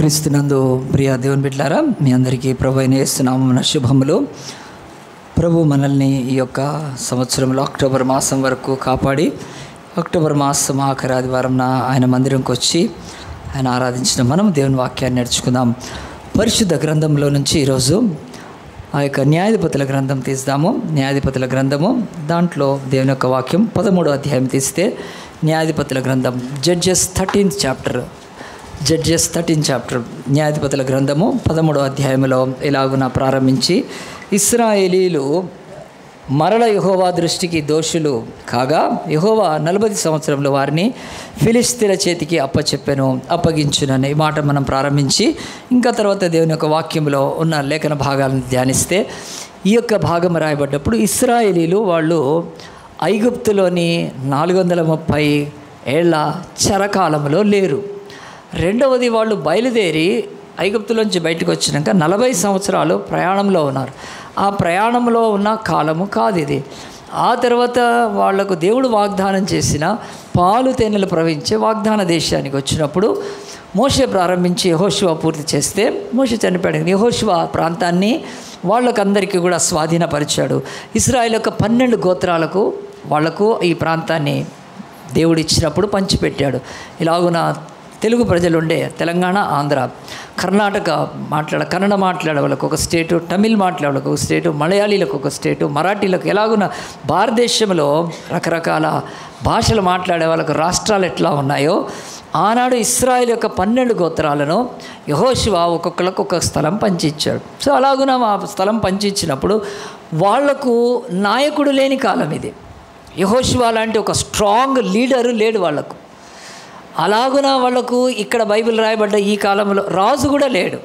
క్రీస్తునందు ప్రియ దేవుని బిడ్డారా మీ అందరికీ ప్రభు అయిన యేసునామమున శుభములు ప్రభు మనల్ని ఈ యొక్క సంవత్సరంలో అక్టోబర్ మాసం వరకు కాపాడి అక్టోబర్ మాసం ఆఖరి ఆదివారంన ఆయన మందిరంకి వచ్చి ఆయన ఆరాధించిన మనం దేవుని వాక్యాన్ని నేర్చుకుందాం పరిశుద్ధ గ్రంథంలో నుంచి ఈరోజు ఆ యొక్క న్యాయాధిపతుల గ్రంథం తీద్దాము న్యాయాధిపతుల గ్రంథము దాంట్లో దేవుని యొక్క వాక్యం పదమూడో అధ్యాయం తీస్తే న్యాయాధిపతుల గ్రంథం judges thirteenth chapter judges thirteen chapter న్యాయాధిపతుల గ్రంథము పదమూడో అధ్యాయంలో ఇలాగున ప్రారంభించి ఇస్రాయేలీలు మరల యహోవా దృష్టికి దోషులు కాగా యహోవా నలభై సంవత్సరంలో వారిని ఫిలిస్తీన్ల చేతికి అప్పచెప్పెను అప్పగించునని ఈ మాట మనం ప్రారంభించి ఇంకా తర్వాత దేవుని యొక్క వాక్యంలో ఉన్న లేఖన భాగాలను ధ్యానిస్తే ఈ యొక్క భాగం రాయబడ్డప్పుడు ఇస్రాయేలీలు వాళ్ళు ఐగుప్తులోని నాలుగు వందల ముప్పై ఏళ్ల చరకాలంలో లేరు రెండవది వాళ్ళు బయలుదేరి ఐగుప్తులోంచి బయటకు వచ్చినాక నలభై సంవత్సరాలు ప్రయాణంలో ఉన్నారు ఆ ప్రయాణంలో ఉన్న కాలము కాదు ఇది ఆ తర్వాత వాళ్లకు దేవుడు వాగ్దానం చేసిన పాలు తేనెలు ప్రవహించే వాగ్దాన దేశానికి వచ్చినప్పుడు మోషే ప్రారంభించి యహోశివ పూర్తి చేస్తే మోషే చనిపోయాడు యహోశివ ప్రాంతాన్ని వాళ్ళకందరికీ కూడా స్వాధీనపరిచాడు ఇస్రాయల్ యొక్క పన్నెండు గోత్రాలకు వాళ్లకు ఈ ప్రాంతాన్ని దేవుడు ఇచ్చినప్పుడు పంచిపెట్టాడు ఇలాగున తెలుగు ప్రజలు ఉండే తెలంగాణ ఆంధ్ర కర్ణాటక మాట్లాడ కన్నడ మాట్లాడే వాళ్ళకు ఒక స్టేటు తమిళ్ మాట్లాడే వాళ్ళకు ఒక స్టేటు మలయాళీలకు ఒక స్టేటు మరాఠీలకు ఎలాగున్న భారతదేశంలో రకరకాల భాషలు మాట్లాడే వాళ్ళకు రాష్ట్రాలు ఎట్లా ఉన్నాయో ఆనాడు ఇస్రాయిల్ యొక్క పన్నెండు గోత్రాలను యహోశివ ఒక్కొక్కరికి ఒక్కొక్క స్థలం పంచిచ్చాడు సో అలాగున ఆ స్థలం పంచిచ్చినప్పుడు వాళ్లకు నాయకుడు లేని కాలం ఇది యహోశివ లాంటి ఒక స్ట్రాంగ్ లీడరు లేడు వాళ్లకు అలాగున వాళ్లకు ఇక్కడ బైబిల్ రాయబడ్డ ఈ కాలంలో రాజు కూడా లేడు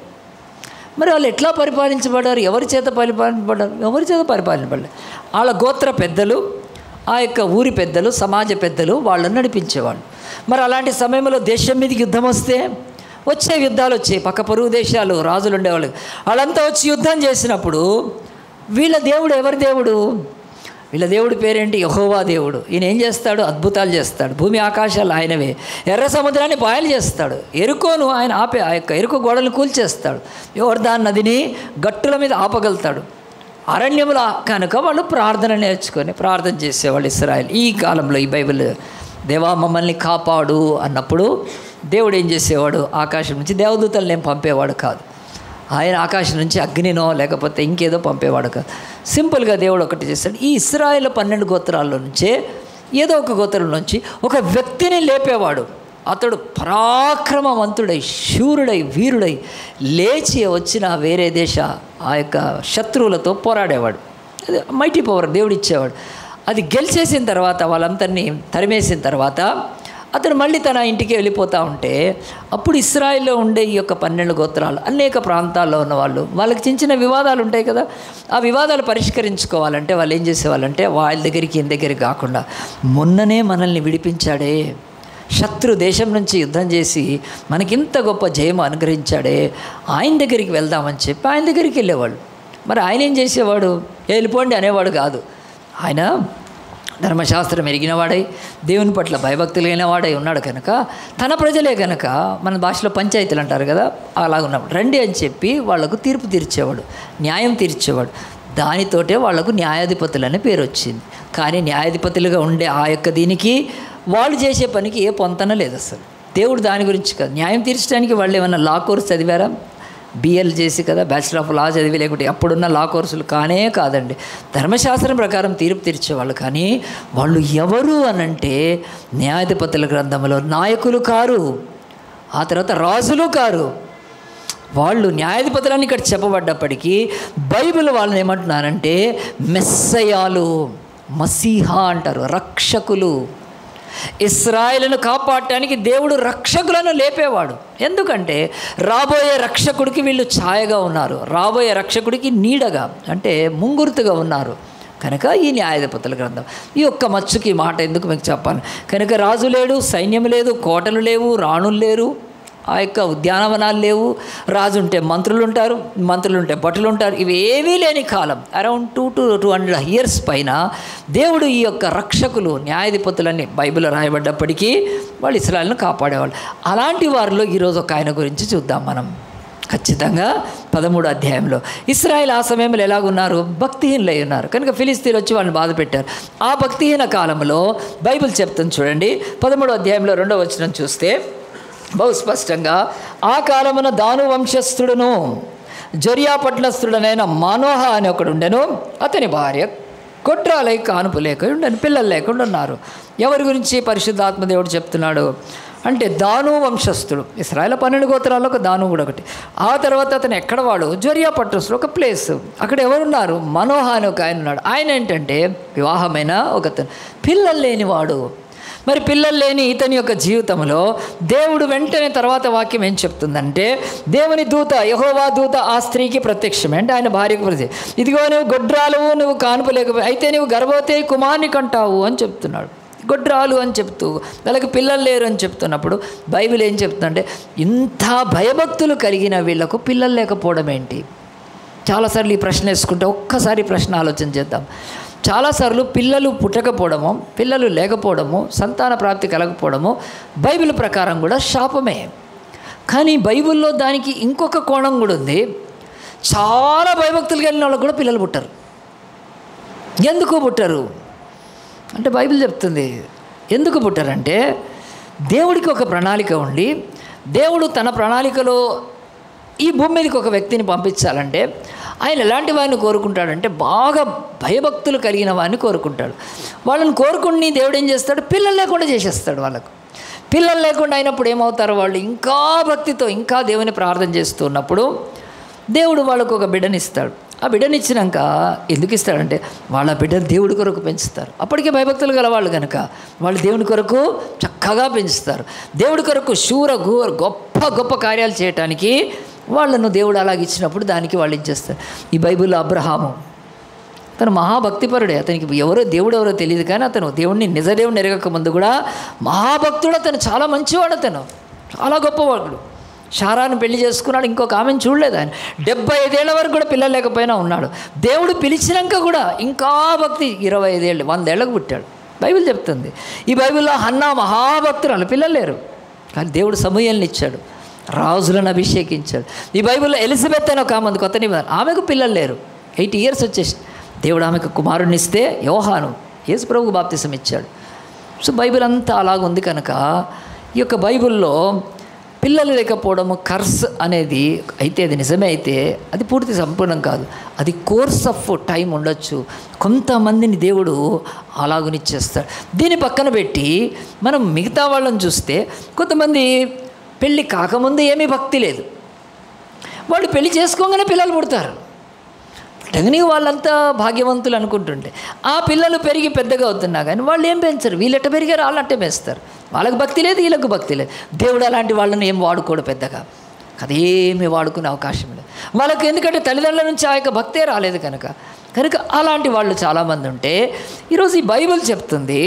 మరి వాళ్ళు ఎట్లా పరిపాలించబడ్డారు ఎవరి చేత పరిపాలించబడ్డారు ఎవరి చేత పరిపాలించబడ్డారు వాళ్ళ గోత్ర పెద్దలు ఆ యొక్క ఊరి పెద్దలు సమాజ పెద్దలు వాళ్ళని నడిపించేవాళ్ళు మరి అలాంటి సమయంలో దేశం మీదకి యుద్ధం వస్తే వచ్చే యుద్ధాలు వచ్చాయి పక్క పొరుగు దేశాలు రాజులు ఉండేవాళ్ళు వాళ్ళంతా వచ్చి యుద్ధం చేసినప్పుడు వీళ్ళ దేవుడు ఎవరి దేవుడు వీళ్ళ దేవుడి పేరేంటి యహోవా దేవుడు ఈయన ఏం చేస్తాడు అద్భుతాలు చేస్తాడు భూమి ఆకాశాలు ఆయనవే ఎర్ర సముద్రాన్ని పాయలు చేస్తాడు ఎరుకోను ఆయన ఆపే ఆ యొక్క ఎరుకు గోడలు కూల్చేస్తాడు యోర్దాన్ నదిని గట్టుల మీద ఆపగలుగుతాడు అరణ్యముల కనుక వాళ్ళు ప్రార్థన నేర్చుకొని ప్రార్థన చేసేవాళ్ళు ఇస్రాయల్ ఈ కాలంలో ఈ బైబిల్ దేవా మమ్మల్ని కాపాడు అన్నప్పుడు దేవుడు ఏం చేసేవాడు ఆకాశం నుంచి దేవదూతలను ఏం పంపేవాడు కాదు ఆయన ఆకాశం నుంచి అగ్నినో లేకపోతే ఇంకేదో పంపేవాడు కాదు సింపుల్గా దేవుడు ఒకటి చేస్తాడు ఈ ఇస్రాయేల్ పన్నెండు గోత్రాల్లో నుంచే ఏదో ఒక గోత్రం నుంచి ఒక వ్యక్తిని లేపేవాడు అతడు పరాక్రమవంతుడై శూరుడై వీరుడై లేచి వచ్చిన వేరే దేశ ఆ యొక్క శత్రువులతో పోరాడేవాడు అది మైటీ పవర్ దేవుడు ఇచ్చేవాడు అది గెలిచేసిన తర్వాత వాళ్ళందరినీ తరిమేసిన తర్వాత అతను మళ్ళీ తన ఇంటికి వెళ్ళిపోతూ ఉంటే అప్పుడు ఇస్రాయిల్లో ఉండే ఈ యొక్క పన్నెండు గోత్రాలు అనేక ప్రాంతాల్లో ఉన్న వాళ్ళు వాళ్ళకి చిన్న చిన్న వివాదాలు ఉంటాయి కదా ఆ వివాదాలు పరిష్కరించుకోవాలంటే వాళ్ళు ఏం చేసేవాళ్ళంటే వాళ్ళ దగ్గరికి ఈయన దగ్గరికి కాకుండా మొన్ననే మనల్ని విడిపించాడే శత్రు దేశం నుంచి యుద్ధం చేసి మనకింత గొప్ప జయం అనుగ్రహించాడే ఆయన దగ్గరికి వెళ్దామని చెప్పి ఆయన దగ్గరికి వెళ్ళేవాళ్ళు మరి ఆయన ఏం చేసేవాడు వెళ్ళిపోండి అనేవాడు కాదు ఆయన ధర్మశాస్త్రం ఎరిగినవాడై దేవుని పట్ల భయభక్తులైన వాడై ఉన్నాడు కనుక తన ప్రజలే కనుక మన భాషలో పంచాయతీలు అంటారు కదా అలాగున్నప్పుడు రండి అని చెప్పి వాళ్లకు తీర్పు తీర్చేవాడు న్యాయం తీర్చేవాడు దానితోటే వాళ్లకు న్యాయాధిపతులు అనే పేరు వచ్చింది కానీ న్యాయాధిపతులుగా ఉండే ఆ యొక్క దీనికి వాళ్ళు చేసే పనికి ఏ పొంతన లేదు అసలు దేవుడు దాని గురించి కాదు న్యాయం తీర్చడానికి వాళ్ళు ఏమన్నా లా కోర్స్ చదివారా బిఎల్ చేసి కదా బ్యాచిలర్ ఆఫ్ లా చదివి లేకుంటే అప్పుడున్న లా కోర్సులు కానే కాదండి ధర్మశాస్త్రం ప్రకారం తీర్పు తీర్చేవాళ్ళు కానీ వాళ్ళు ఎవరు అనంటే న్యాయాధిపతుల గ్రంథంలో నాయకులు కారు ఆ తర్వాత రాజులు కారు వాళ్ళు న్యాయాధిపతులని ఇక్కడ చెప్పబడ్డప్పటికీ బైబిల్ వాళ్ళని ఏమంటున్నారంటే మెస్సయాలు మసీహా అంటారు రక్షకులు ఇస్రాయిలను కాపాడటానికి దేవుడు రక్షకులను లేపేవాడు ఎందుకంటే రాబోయే రక్షకుడికి వీళ్ళు ఛాయగా ఉన్నారు రాబోయే రక్షకుడికి నీడగా అంటే ముంగుర్తుగా ఉన్నారు కనుక ఈ న్యాయాధిపతుల గ్రంథం ఈ ఒక్క మచ్చుకి మాట ఎందుకు మీకు చెప్పాను కనుక రాజు లేడు సైన్యం లేదు కోటలు లేవు రాణులు లేరు ఆ యొక్క ఉద్యానవనాలు లేవు రాజు ఉంటే మంత్రులు ఉంటారు మంత్రులు ఉంటే భటులు ఉంటారు ఇవి ఏవీ లేని కాలం around two to two hundred years పైన దేవుడు ఈ యొక్క రక్షకులు న్యాయాధిపతులన్నీ బైబిల్లో రాయబడ్డప్పటికీ వాళ్ళు ఇస్రాయల్ను కాపాడేవాళ్ళు అలాంటి వారిలో ఈరోజు ఒక ఆయన గురించి చూద్దాం మనం ఖచ్చితంగా పదమూడు అధ్యాయంలో ఇస్రాయల్ ఆ సమయంలో ఎలాగున్నారు భక్తిహీనులై ఉన్నారు కనుక ఫిలిస్తీన్లు వచ్చి వాళ్ళని బాధ పెట్టారు ఆ భక్తిహీన కాలంలో బైబిల్ చెప్తుంది చూడండి పదమూడు అధ్యాయంలో రెండో వచనం చూస్తే బహు స్పష్టంగా ఆ కాలమున దాను వంశస్థుడును జొరియా పట్లస్థుడనైన మనోహ అని ఒకడు ఉండెను అతని భార్య కొట్రాలై కానుపు లేక ఉండని పిల్లలు లేకుండా ఉన్నారు ఎవరి గురించి పరిశుద్ధాత్మ దేవుడు చెప్తున్నాడు అంటే దాను వంశస్థుడు ఇస్రాయల్ పన్నెండు గోత్రాల్లో ఒక దాను కూడా ఒకటి ఆ తర్వాత అతను ఎక్కడ వాడు జొరియా పట్టణంలో ఒక ప్లేస్ అక్కడ ఎవరున్నారు మనోహ అని ఒక ఆయన ఉన్నాడు ఆయన ఏంటంటే వివాహమైన ఒక అతను పిల్లలు లేనివాడు మరి పిల్లలు లేని ఇతని యొక్క జీవితంలో దేవుడు వెంటనే తర్వాత వాక్యం ఏం చెప్తుందంటే దేవుని దూత యహోవా దూత ఆ స్త్రీకి ప్రత్యక్షమే అంటే ఆయన భార్యకు ప్రతి ఇదిగో నువ్వు గొడ్రాలు నువ్వు కానుపలేకపోయి అయితే నువ్వు గర్భవతి అయి కుమార్ని కంటావు అని చెప్తున్నాడు గొడ్రాలు అని చెప్తూ వాళ్ళకి పిల్లలు లేరు అని చెప్తున్నప్పుడు బైబిల్ ఏం చెప్తుందంటే ఇంత భయభక్తులు కలిగిన వీళ్ళకు పిల్లలు లేకపోవడం ఏంటి చాలాసార్లు ఈ ప్రశ్న వేసుకుంటే ఒక్కసారి ఈ ప్రశ్న ఆలోచన చేద్దాం చాలాసార్లు పిల్లలు పుట్టకపోవడము పిల్లలు లేకపోవడము సంతాన ప్రాప్తి కలగకపోవడము బైబిల్ ప్రకారం కూడా శాపమే కానీ బైబిల్లో దానికి ఇంకొక కోణం కూడా ఉంది చాలా భయభక్తులు కలిగిన వాళ్ళకు కూడా పిల్లలు పుట్టరు ఎందుకు పుట్టరు అంటే బైబిల్ చెప్తుంది ఎందుకు పుట్టారంటే దేవుడికి ఒక ప్రణాళిక ఉండి దేవుడు తన ప్రణాళికలో ఈ భూమి మీదకి ఒక వ్యక్తిని పంపించాలంటే ఆయన ఎలాంటి వారిని కోరుకుంటాడంటే బాగా భయభక్తులు కలిగిన వారిని కోరుకుంటాడు వాళ్ళని కోరుకుని దేవుడు ఏం చేస్తాడు పిల్లలు లేకుండా చేసేస్తాడు వాళ్ళకు పిల్లలు లేకుండా అయినప్పుడు ఏమవుతారు వాళ్ళు ఇంకా భక్తితో ఇంకా దేవుని ప్రార్థన చేస్తూ ఉన్నప్పుడు దేవుడు వాళ్ళకు ఒక బిడ్డనిస్తాడు ఆ బిడ్డనిచ్చినాక ఎందుకు ఇస్తాడంటే వాళ్ళ బిడ్డను దేవుడి కొరకు పెంచుతారు అప్పటికే భయభక్తులు గల వాళ్ళు కనుక వాళ్ళు దేవుని కొరకు చక్కగా పెంచుతారు దేవుడి కొరకు శూర ఘోర గొప్ప గొప్ప కార్యాలు చేయటానికి వాళ్ళను దేవుడు అలాగ ఇచ్చినప్పుడు దానికి వాళ్ళు ఇచ్చేస్తారు ఈ బైబిల్లో అబ్రహాము తను మహాభక్తిపరుడే అతనికి ఎవరో దేవుడు ఎవరో తెలియదు కానీ అతను దేవుడిని నిజ దేవుడిని ఎరగక ముందు కూడా మహాభక్తుడు అతను చాలా మంచివాడు అతను చాలా గొప్పవాడు షారాను పెళ్లి చేసుకున్నాడు ఇంకొక ఆమెను చూడలేదు ఆయన డెబ్బై ఐదేళ్ల వరకు కూడా పిల్లలు లేకపోయినా ఉన్నాడు దేవుడు పిలిచినాక కూడా ఇంకా భక్తి ఇరవై ఐదేళ్ళు వందేళ్లకు పుట్టాడు బైబిల్ చెప్తుంది ఈ బైబిల్లో హన్నా మహాభక్తురాలు పిల్లలు లేరు కానీ దేవుడు సమూహల్ని ఇచ్చాడు రాజులను అభిషేకించాడు ఈ బైబిల్లో ఎలిజబెత్ అని ఒక ఆమె ఉంది కొత్త నిబంధన ఆమెకు పిల్లలు లేరు ఎయిటీ ఇయర్స్ వచ్చేసి దేవుడు ఆమెకు కుమారుని ఇస్తే యోహాను యేసు ప్రభువు బాప్తిసం ఇచ్చాడు సో బైబిల్ అంతా అలాగుంది కనుక ఈ యొక్క బైబిల్లో పిల్లలు లేకపోవడము కర్స్ అనేది అయితే అది నిజమే అయితే అది పూర్తి సంపూర్ణం కాదు అది కోర్స్ ఆఫ్ టైం ఉండొచ్చు కొంతమందిని దేవుడు అలాగునిచ్చేస్తాడు దీని పక్కన పెట్టి మనం మిగతా వాళ్ళని చూస్తే కొంతమంది పెళ్ళి కాకముందు ఏమీ భక్తి లేదు వాళ్ళు పెళ్లి చేసుకోగానే పిల్లలు పుడతారు పుట్టగానే వాళ్ళంతా భాగ్యవంతులు అనుకుంటుంటే ఆ పిల్లలు పెరిగి పెద్దగా అవుతున్నా కానీ వాళ్ళు ఏం పెంచరు వీళ్ళెట్ట పెరిగారు వాళ్ళు అట్టే పెంచుతారు వాళ్ళకి భక్తి లేదు వీళ్ళకి భక్తి లేదు దేవుడు అలాంటి వాళ్ళని ఏం వాడుకోడు పెద్దగా అదేమి వాడుకునే అవకాశం లేదు వాళ్ళకి ఎందుకంటే తల్లిదండ్రుల నుంచి ఆ యొక్క భక్తే రాలేదు కనుక కనుక అలాంటి వాళ్ళు చాలామంది ఉంటే ఈరోజు ఈ బైబిల్ చెప్తుంది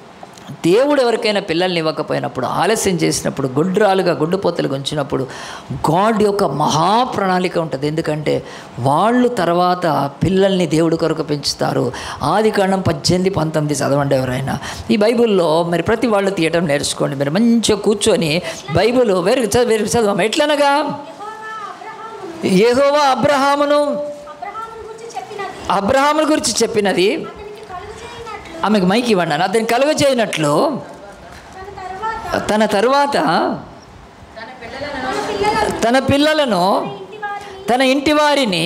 దేవుడు ఎవరికైనా పిల్లల్ని ఇవ్వకపోయినప్పుడు ఆలస్యం చేసినప్పుడు గుడ్రాలుగా గుడ్డుపోతలు ఉంచినప్పుడు గాడ్ యొక్క మహాప్రణాళిక ఉంటుంది ఎందుకంటే వాళ్ళు తర్వాత పిల్లల్ని దేవుడి కొరకు పెంచుతారు ఆది కాండం పద్దెనిమిది పంతొమ్మిది చదవండి ఎవరైనా ఈ బైబిల్లో మరి ప్రతి వాళ్ళు తీయటం నేర్చుకోండి మీరు మంచిగా కూర్చొని బైబిల్ వేరు చదువు వేరు చదవం ఎట్లనగా యెహోవా అబ్రహామును అబ్రహామును గురించి చెప్పినది అబ్రహాముల గురించి చెప్పినది అతనికి కలుగు చేయనట్లు ఆమెకు మైకి ఇవ్వండి అని అతను కలుగ చేయనట్లు తన తర్వాత తన తరువాత తన పిల్లలను తన పిల్లలను ఇంటి వారిని తన ఇంటి వారిని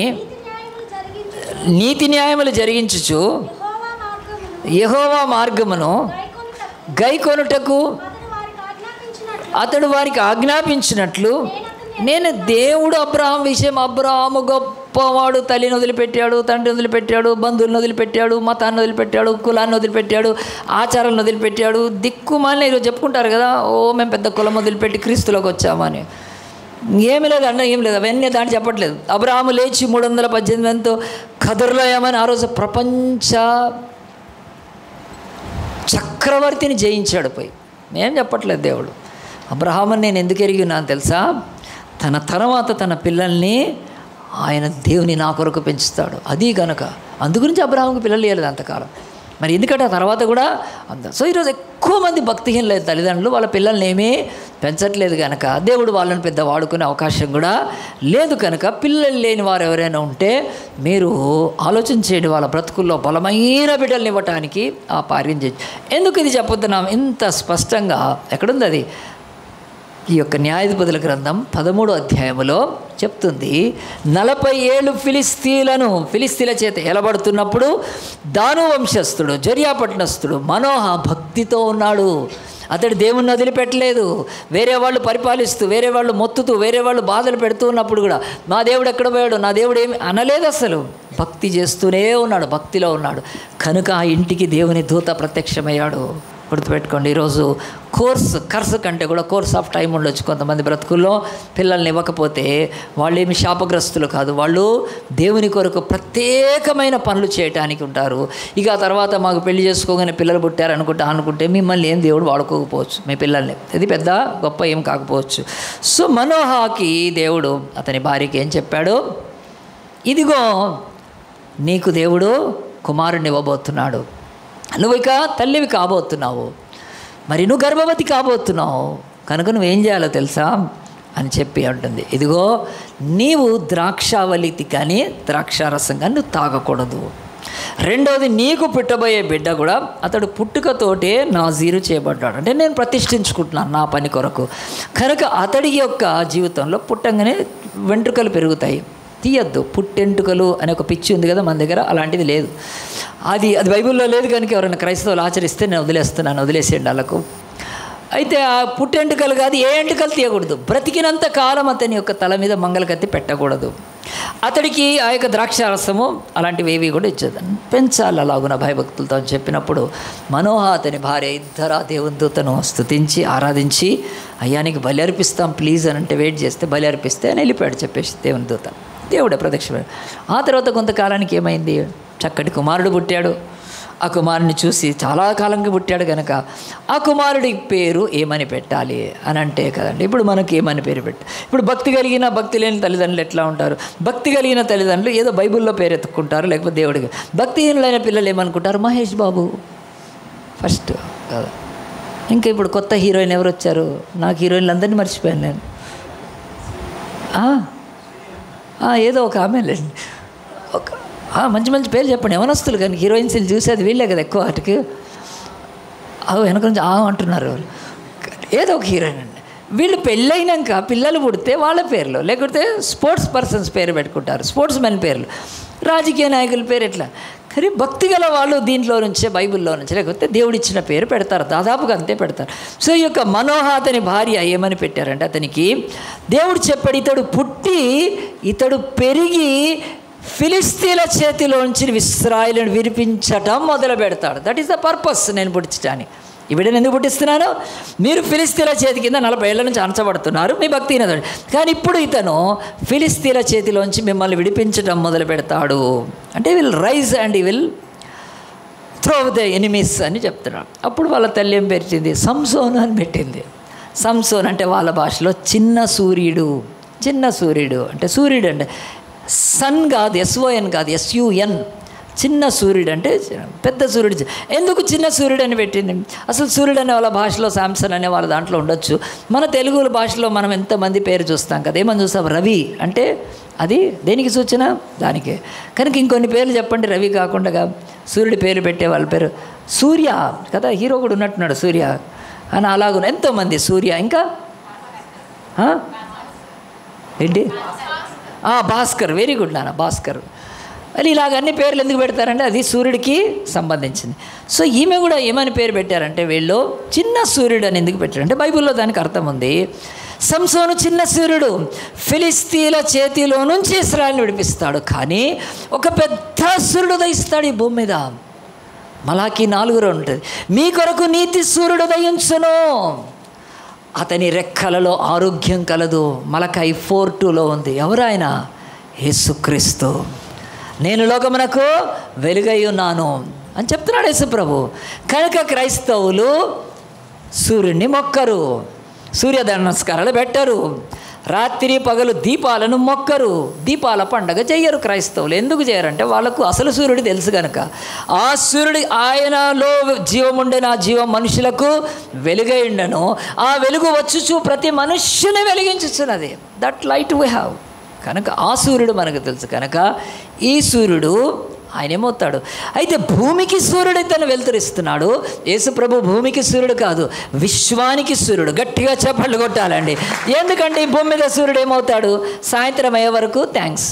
నీతి న్యాయములు జరిగించి నీతి న్యాయములు జరిగించుచు యెహోవా మార్గమును యెహోవా మార్గమును గైకొనుటకు గైకొనుటకు అతడు వారికి ఆజ్ఞాపించినట్లు అతడు వారికి ఆజ్ఞాపించినట్లు నేను దేవుడు అబ్రహాం విషయం అబ్రహాము గొప్పవాడు తల్లిని వదిలిపెట్టాడు తండ్రిని వదిలిపెట్టాడు బంధువులను వదిలిపెట్టాడు మతాన్ని వదిలిపెట్టాడు కులాన్ని వదిలిపెట్టాడు ఆచారాలను వదిలిపెట్టాడు దిక్కుమాలని ఈరోజు చెప్పుకుంటారు కదా ఓ మేము పెద్ద కులం వదిలిపెట్టి క్రీస్తులోకి వచ్చామని ఏమి లేదు అన్న ఏం లేదు అవన్నీ దాంట్లో చెప్పట్లేదు అబ్రహాము లేచి మూడు వందల పద్దెనిమిది ఎంతో కదర్లోయమని ఆ రోజు ప్రపంచ చక్రవర్తిని జయించాడు పోయి ఏం చెప్పట్లేదు దేవుడు అబ్రహాముని నేను ఎందుకు ఎరిగి ఉన్నాను తెలుసా తన తర్వాత తన పిల్లల్ని ఆయన దేవుని నా కొరకు పెంచుతాడు అది కనుక అందుగురించి అబ్రహాంకి పిల్లలు ఇవ్వలేదు అంతకాలం మరి ఎందుకంటే ఆ తర్వాత కూడా అంత సో ఈరోజు ఎక్కువ మంది భక్తిహీన లేదు తల్లిదండ్రులు వాళ్ళ పిల్లల్ని ఏమీ పెంచట్లేదు కనుక దేవుడు వాళ్ళని పెద్ద వాడుకునే అవకాశం కూడా లేదు కనుక పిల్లలు లేని వారు ఎవరైనా ఉంటే మీరు ఆలోచన చేయండి వాళ్ళ బ్రతుకుల్లో బలమైన బిడ్డల్ని ఇవ్వటానికి ఆ కార్యం చేయండి ఎందుకు ఇది చెప్పొద్దున్నాం ఇంత స్పష్టంగా ఎక్కడుంది అది ఈ యొక్క న్యాయాధిపతుల గ్రంథం పదమూడో అధ్యాయములో చెప్తుంది నలభై ఏళ్ళు ఫిలిస్తీన్లను ఫిలిస్తీన్ల చేత ఎలబడుతున్నప్పుడు దాను వంశస్థుడు జర్యాపట్నస్థుడు మనోహ భక్తితో ఉన్నాడు అతడు దేవుణ్ణి వదిలిపెట్టలేదు వేరే వాళ్ళు పరిపాలిస్తూ వేరే వాళ్ళు మొత్తుతూ వేరే వాళ్ళు బాధలు పెడుతూ ఉన్నప్పుడు కూడా మా దేవుడు ఎక్కడ పోయాడు నా దేవుడు ఏమి అనలేదు అసలు భక్తి చేస్తూనే ఉన్నాడు భక్తిలో ఉన్నాడు కనుక ఆ ఇంటికి దేవుని దూత ప్రత్యక్షమయ్యాడు గుర్తుపెట్టుకోండి ఈరోజు కోర్స్ కర్స్ కంటే కూడా కోర్స్ ఆఫ్ టైం ఉండొచ్చు కొంతమంది బ్రతుకుల్లో పిల్లల్ని ఇవ్వకపోతే వాళ్ళు ఏమి శాపగ్రస్తులు కాదు వాళ్ళు దేవుని కొరకు ప్రత్యేకమైన పనులు చేయటానికి ఉంటారు ఇక ఆ తర్వాత మాకు పెళ్లి చేసుకోగానే పిల్లలు పుట్టారు అనుకుంటా అనుకుంటే మిమ్మల్ని ఏం దేవుడు వాడుకోకపోవచ్చు మీ పిల్లల్ని ఇది పెద్ద గొప్ప ఏం కాకపోవచ్చు సో మనోహాకి దేవుడు అతని భార్యకి ఏం చెప్పాడు ఇదిగో నీకు దేవుడు కుమారుని ఇవ్వబోతున్నాడు నువ్వు ఇక తల్లివి కాబోతున్నావు మరి నువ్వు గర్భవతి కాబోతున్నావు కనుక నువ్వేం చేయాలో తెలుసా అని చెప్పి అంటుంది ఇదిగో నీవు ద్రాక్షావళితి కానీ ద్రాక్షారసం కానీ నువ్వు తాగకూడదు రెండవది నీకు పుట్టబోయే బిడ్డ కూడా అతడు పుట్టుకతోటే నాజీరు చేయబడ్డాడు అంటే నేను ప్రతిష్ఠించుకుంటున్నాను నా పని కొరకు కనుక అతడి యొక్క జీవితంలో పుట్టంగానే వెంట్రుకలు పెరుగుతాయి తీయద్దు పుట్టెంటుకలు అనే ఒక పిచ్చి ఉంది కదా మన దగ్గర అలాంటిది లేదు అది అది బైబిల్లో లేదు కనుక ఎవరైనా క్రైస్తవులు ఆచరిస్తే నేను వదిలేస్తున్నాను వదిలేసేయండి వాళ్ళకు అయితే ఆ పుట్టెంటుకలు కాదు ఏ ఎంటుకలు తీయకూడదు బ్రతికినంత కాలం అతని యొక్క తల మీద మంగళకత్తి పెట్టకూడదు అతడికి ఆ యొక్క ద్రాక్షారసము అలాంటివి ఏవి కూడా ఇచ్చేదాన్ని పెంచాలి అలాగున భయభక్తులతో అని చెప్పినప్పుడు మనోహ అతని భార్య ఇద్దరు ఆ దేవుని దూతను స్తుతించి ఆరాధించి అయ్యానికి బలి అర్పిస్తాం ప్లీజ్ అని అంటే వెయిట్ చేస్తే బలి అర్పిస్తే అని వెళ్ళిపోయాడు చెప్పేసి దేవుని దూత దేవుడే ప్రత్యక్షమే ఆ తర్వాత కొంతకాలానికి ఏమైంది చక్కటి కుమారుడు పుట్టాడు ఆ కుమారుని చూసి చాలా కాలంగా పుట్టాడు కనుక ఆ కుమారుడి పేరు ఏమని పెట్టాలి అని అంటే కదండి ఇప్పుడు మనకి ఏమని పేరు పెట్టి ఇప్పుడు భక్తి కలిగిన భక్తి లేని తల్లిదండ్రులు ఎట్లా ఉంటారు భక్తి కలిగిన తల్లిదండ్రులు ఏదో బైబిల్లో పేరు ఎత్తుకుంటారు లేకపోతే దేవుడికి భక్తిహీనులైన పిల్లలు ఏమనుకుంటారు మహేష్ బాబు ఫస్ట్ కదా ఇంకా ఇప్పుడు కొత్త హీరోయిన్ ఎవరు వచ్చారు నాకు హీరోయిన్లు అందరినీ మర్చిపోయాను నేను ఆ, ఆ, ఏదో ఒక ఆమె లేండి ఒక ఆ, మంచి మంచి పేరు చెప్పండి ఎవరొస్తులు కానీ హీరోయిన్స్ని చూసేది వీళ్ళే కదా ఎక్కువ వాటికి అవి వెనక నుంచి ఆ అంటున్నారు వాళ్ళు. ఏదో ఒక హీరోయిన్ అండి వీళ్ళు పెళ్ళైనాక పిల్లలు పుడితే వాళ్ళ పేర్లు లేకపోతే స్పోర్ట్స్ పర్సన్స్ పేరు పెట్టుకుంటారు స్పోర్ట్స్ మెన్ పేర్లు రాజకీయ నాయకుల పేరు ఎట్లా కానీ భక్తి గల వాళ్ళు దీంట్లో నుంచే బైబిల్లో నుంచి లేకపోతే దేవుడిచ్చిన పేరు పెడతారు దాదాపుగా అంతే పెడతారు సో ఈ యొక్క మనోహ అతని భార్య ఏమని పెట్టారంటే అతనికి దేవుడు చెప్పాడు ఇతడు పుట్టి ఇతడు పెరిగి ఫిలిస్తీన్ల చేతిలోంచి ఇస్రాయిల్ని విరిపించటం మొదలు పెడతాడు దట్ ఈస్ ద పర్పస్ నేను పుట్టించడానికి ఈ బిడ్డను ఎందుకు పుట్టిస్తున్నాను మీరు ఫిలిస్తీన్ల చేతి కింద నలభై ఏళ్ళ నుంచి అణచబడుతున్నారు మీ భక్తి అయినది కానీ ఇప్పుడు ఇతను ఫిలిస్తీన్ల చేతిలోంచి మిమ్మల్ని విడిపించడం మొదలు పెడతాడు అంటే will rise and he will throw the enemies అని చెప్తున్నాడు అప్పుడు వాళ్ళ తల్లి ఏం పెట్టింది సంసోన్ అని పెట్టింది సంసోన్ అంటే వాళ్ళ భాషలో చిన్న సూర్యుడు చిన్న సూర్యుడు అంటే సూర్యుడు అంటే సన్ కాదు ఎస్ఓఎన్ కాదు ఎస్యుఎన్ చిన్న సూర్యుడు అంటే పెద్ద సూర్యుడు ఎందుకు చిన్న సూర్యుడు అని పెట్టింది అసలు సూర్యుడు అనే వాళ్ళ భాషలో శాంసన్ అనే వాళ్ళ దాంట్లో ఉండొచ్చు మన తెలుగు భాషలో మనం ఎంతమంది పేరు చూస్తాం కదా ఏమని చూస్తాం రవి అంటే అది దేనికి సూచన దానికే కనుక ఇంకొన్ని పేర్లు చెప్పండి రవి కాకుండా సూర్యుడి పేరు పెట్టే వాళ్ళ పేరు సూర్య కదా హీరో కూడా ఉన్నట్టున్నాడు సూర్య అని అలాగున్న ఎంతోమంది సూర్య ఇంకా ఆ? ఏంటి ఆ, భాస్కర్ వెరీ గుడ్ నాన్న భాస్కర్ మరి ఇలాగ అన్ని పేర్లు ఎందుకు పెడతారంటే అది సూర్యుడికి సంబంధించింది సో ఈమె కూడా ఏమని పేరు పెట్టారంటే వీళ్ళు చిన్న సూర్యుడు అని ఎందుకు పెట్టారంటే బైబిల్లో దానికి అర్థం ఉంది సంసోను చిన్న సూర్యుడు ఫిలిస్తీన్ల చేతిలో నుంచి ఇస్రాయల్ని విడిపిస్తాడు కానీ ఒక పెద్ద సూర్యుడు ఉదయిస్తాడు ఈ భూమి మీద మలాకి నాలుగులో ఉంటుంది మీ కొరకు నీతి సూర్యుడు ఉదయించును అతని రెక్కలలో ఆరోగ్యం కలదు మలకై ఫోర్ టూలో ఉంది ఎవరు ఆయన యేసుక్రీస్తు నేను లోకమునకు వెలుగై ఉన్నాను అని చెప్తున్నాడు యేసు ప్రభు కనుక క్రైస్తవులు సూర్యుడిని మొక్కరు సూర్య నమస్కారాలు పెట్టరు రాత్రి పగలు దీపాలను మొక్కరు దీపాల పండగ చెయ్యరు క్రైస్తవులు ఎందుకు చేయరంటే వాళ్ళకు అసలు సూర్యుడు తెలుసు కనుక ఆ సూర్యుడి ఆయనలో జీవం ఉండే నా జీవం మనుషులకు వెలుగై ఉండను ఆ వెలుగు వచ్చుచు ప్రతి మనుష్యుని వెలిగించుచున్నది దట్ లైట్ వీ హ్యావ్ కనుక ఆ సూర్యుడు మనకు తెలుసు కనుక ఈ సూర్యుడు ఆయన ఏమవుతాడు అయితే భూమికి సూర్యుడు తను వెలుతురిస్తున్నాడు యేసు ప్రభు భూమికి సూర్యుడు కాదు విశ్వానికి సూర్యుడు గట్టిగా చప్పట్లు కొట్టాలండి ఎందుకంటే ఈ భూమి మీద సూర్యుడు ఏమవుతాడు సాయంత్రం అయ్యే వరకు థ్యాంక్స్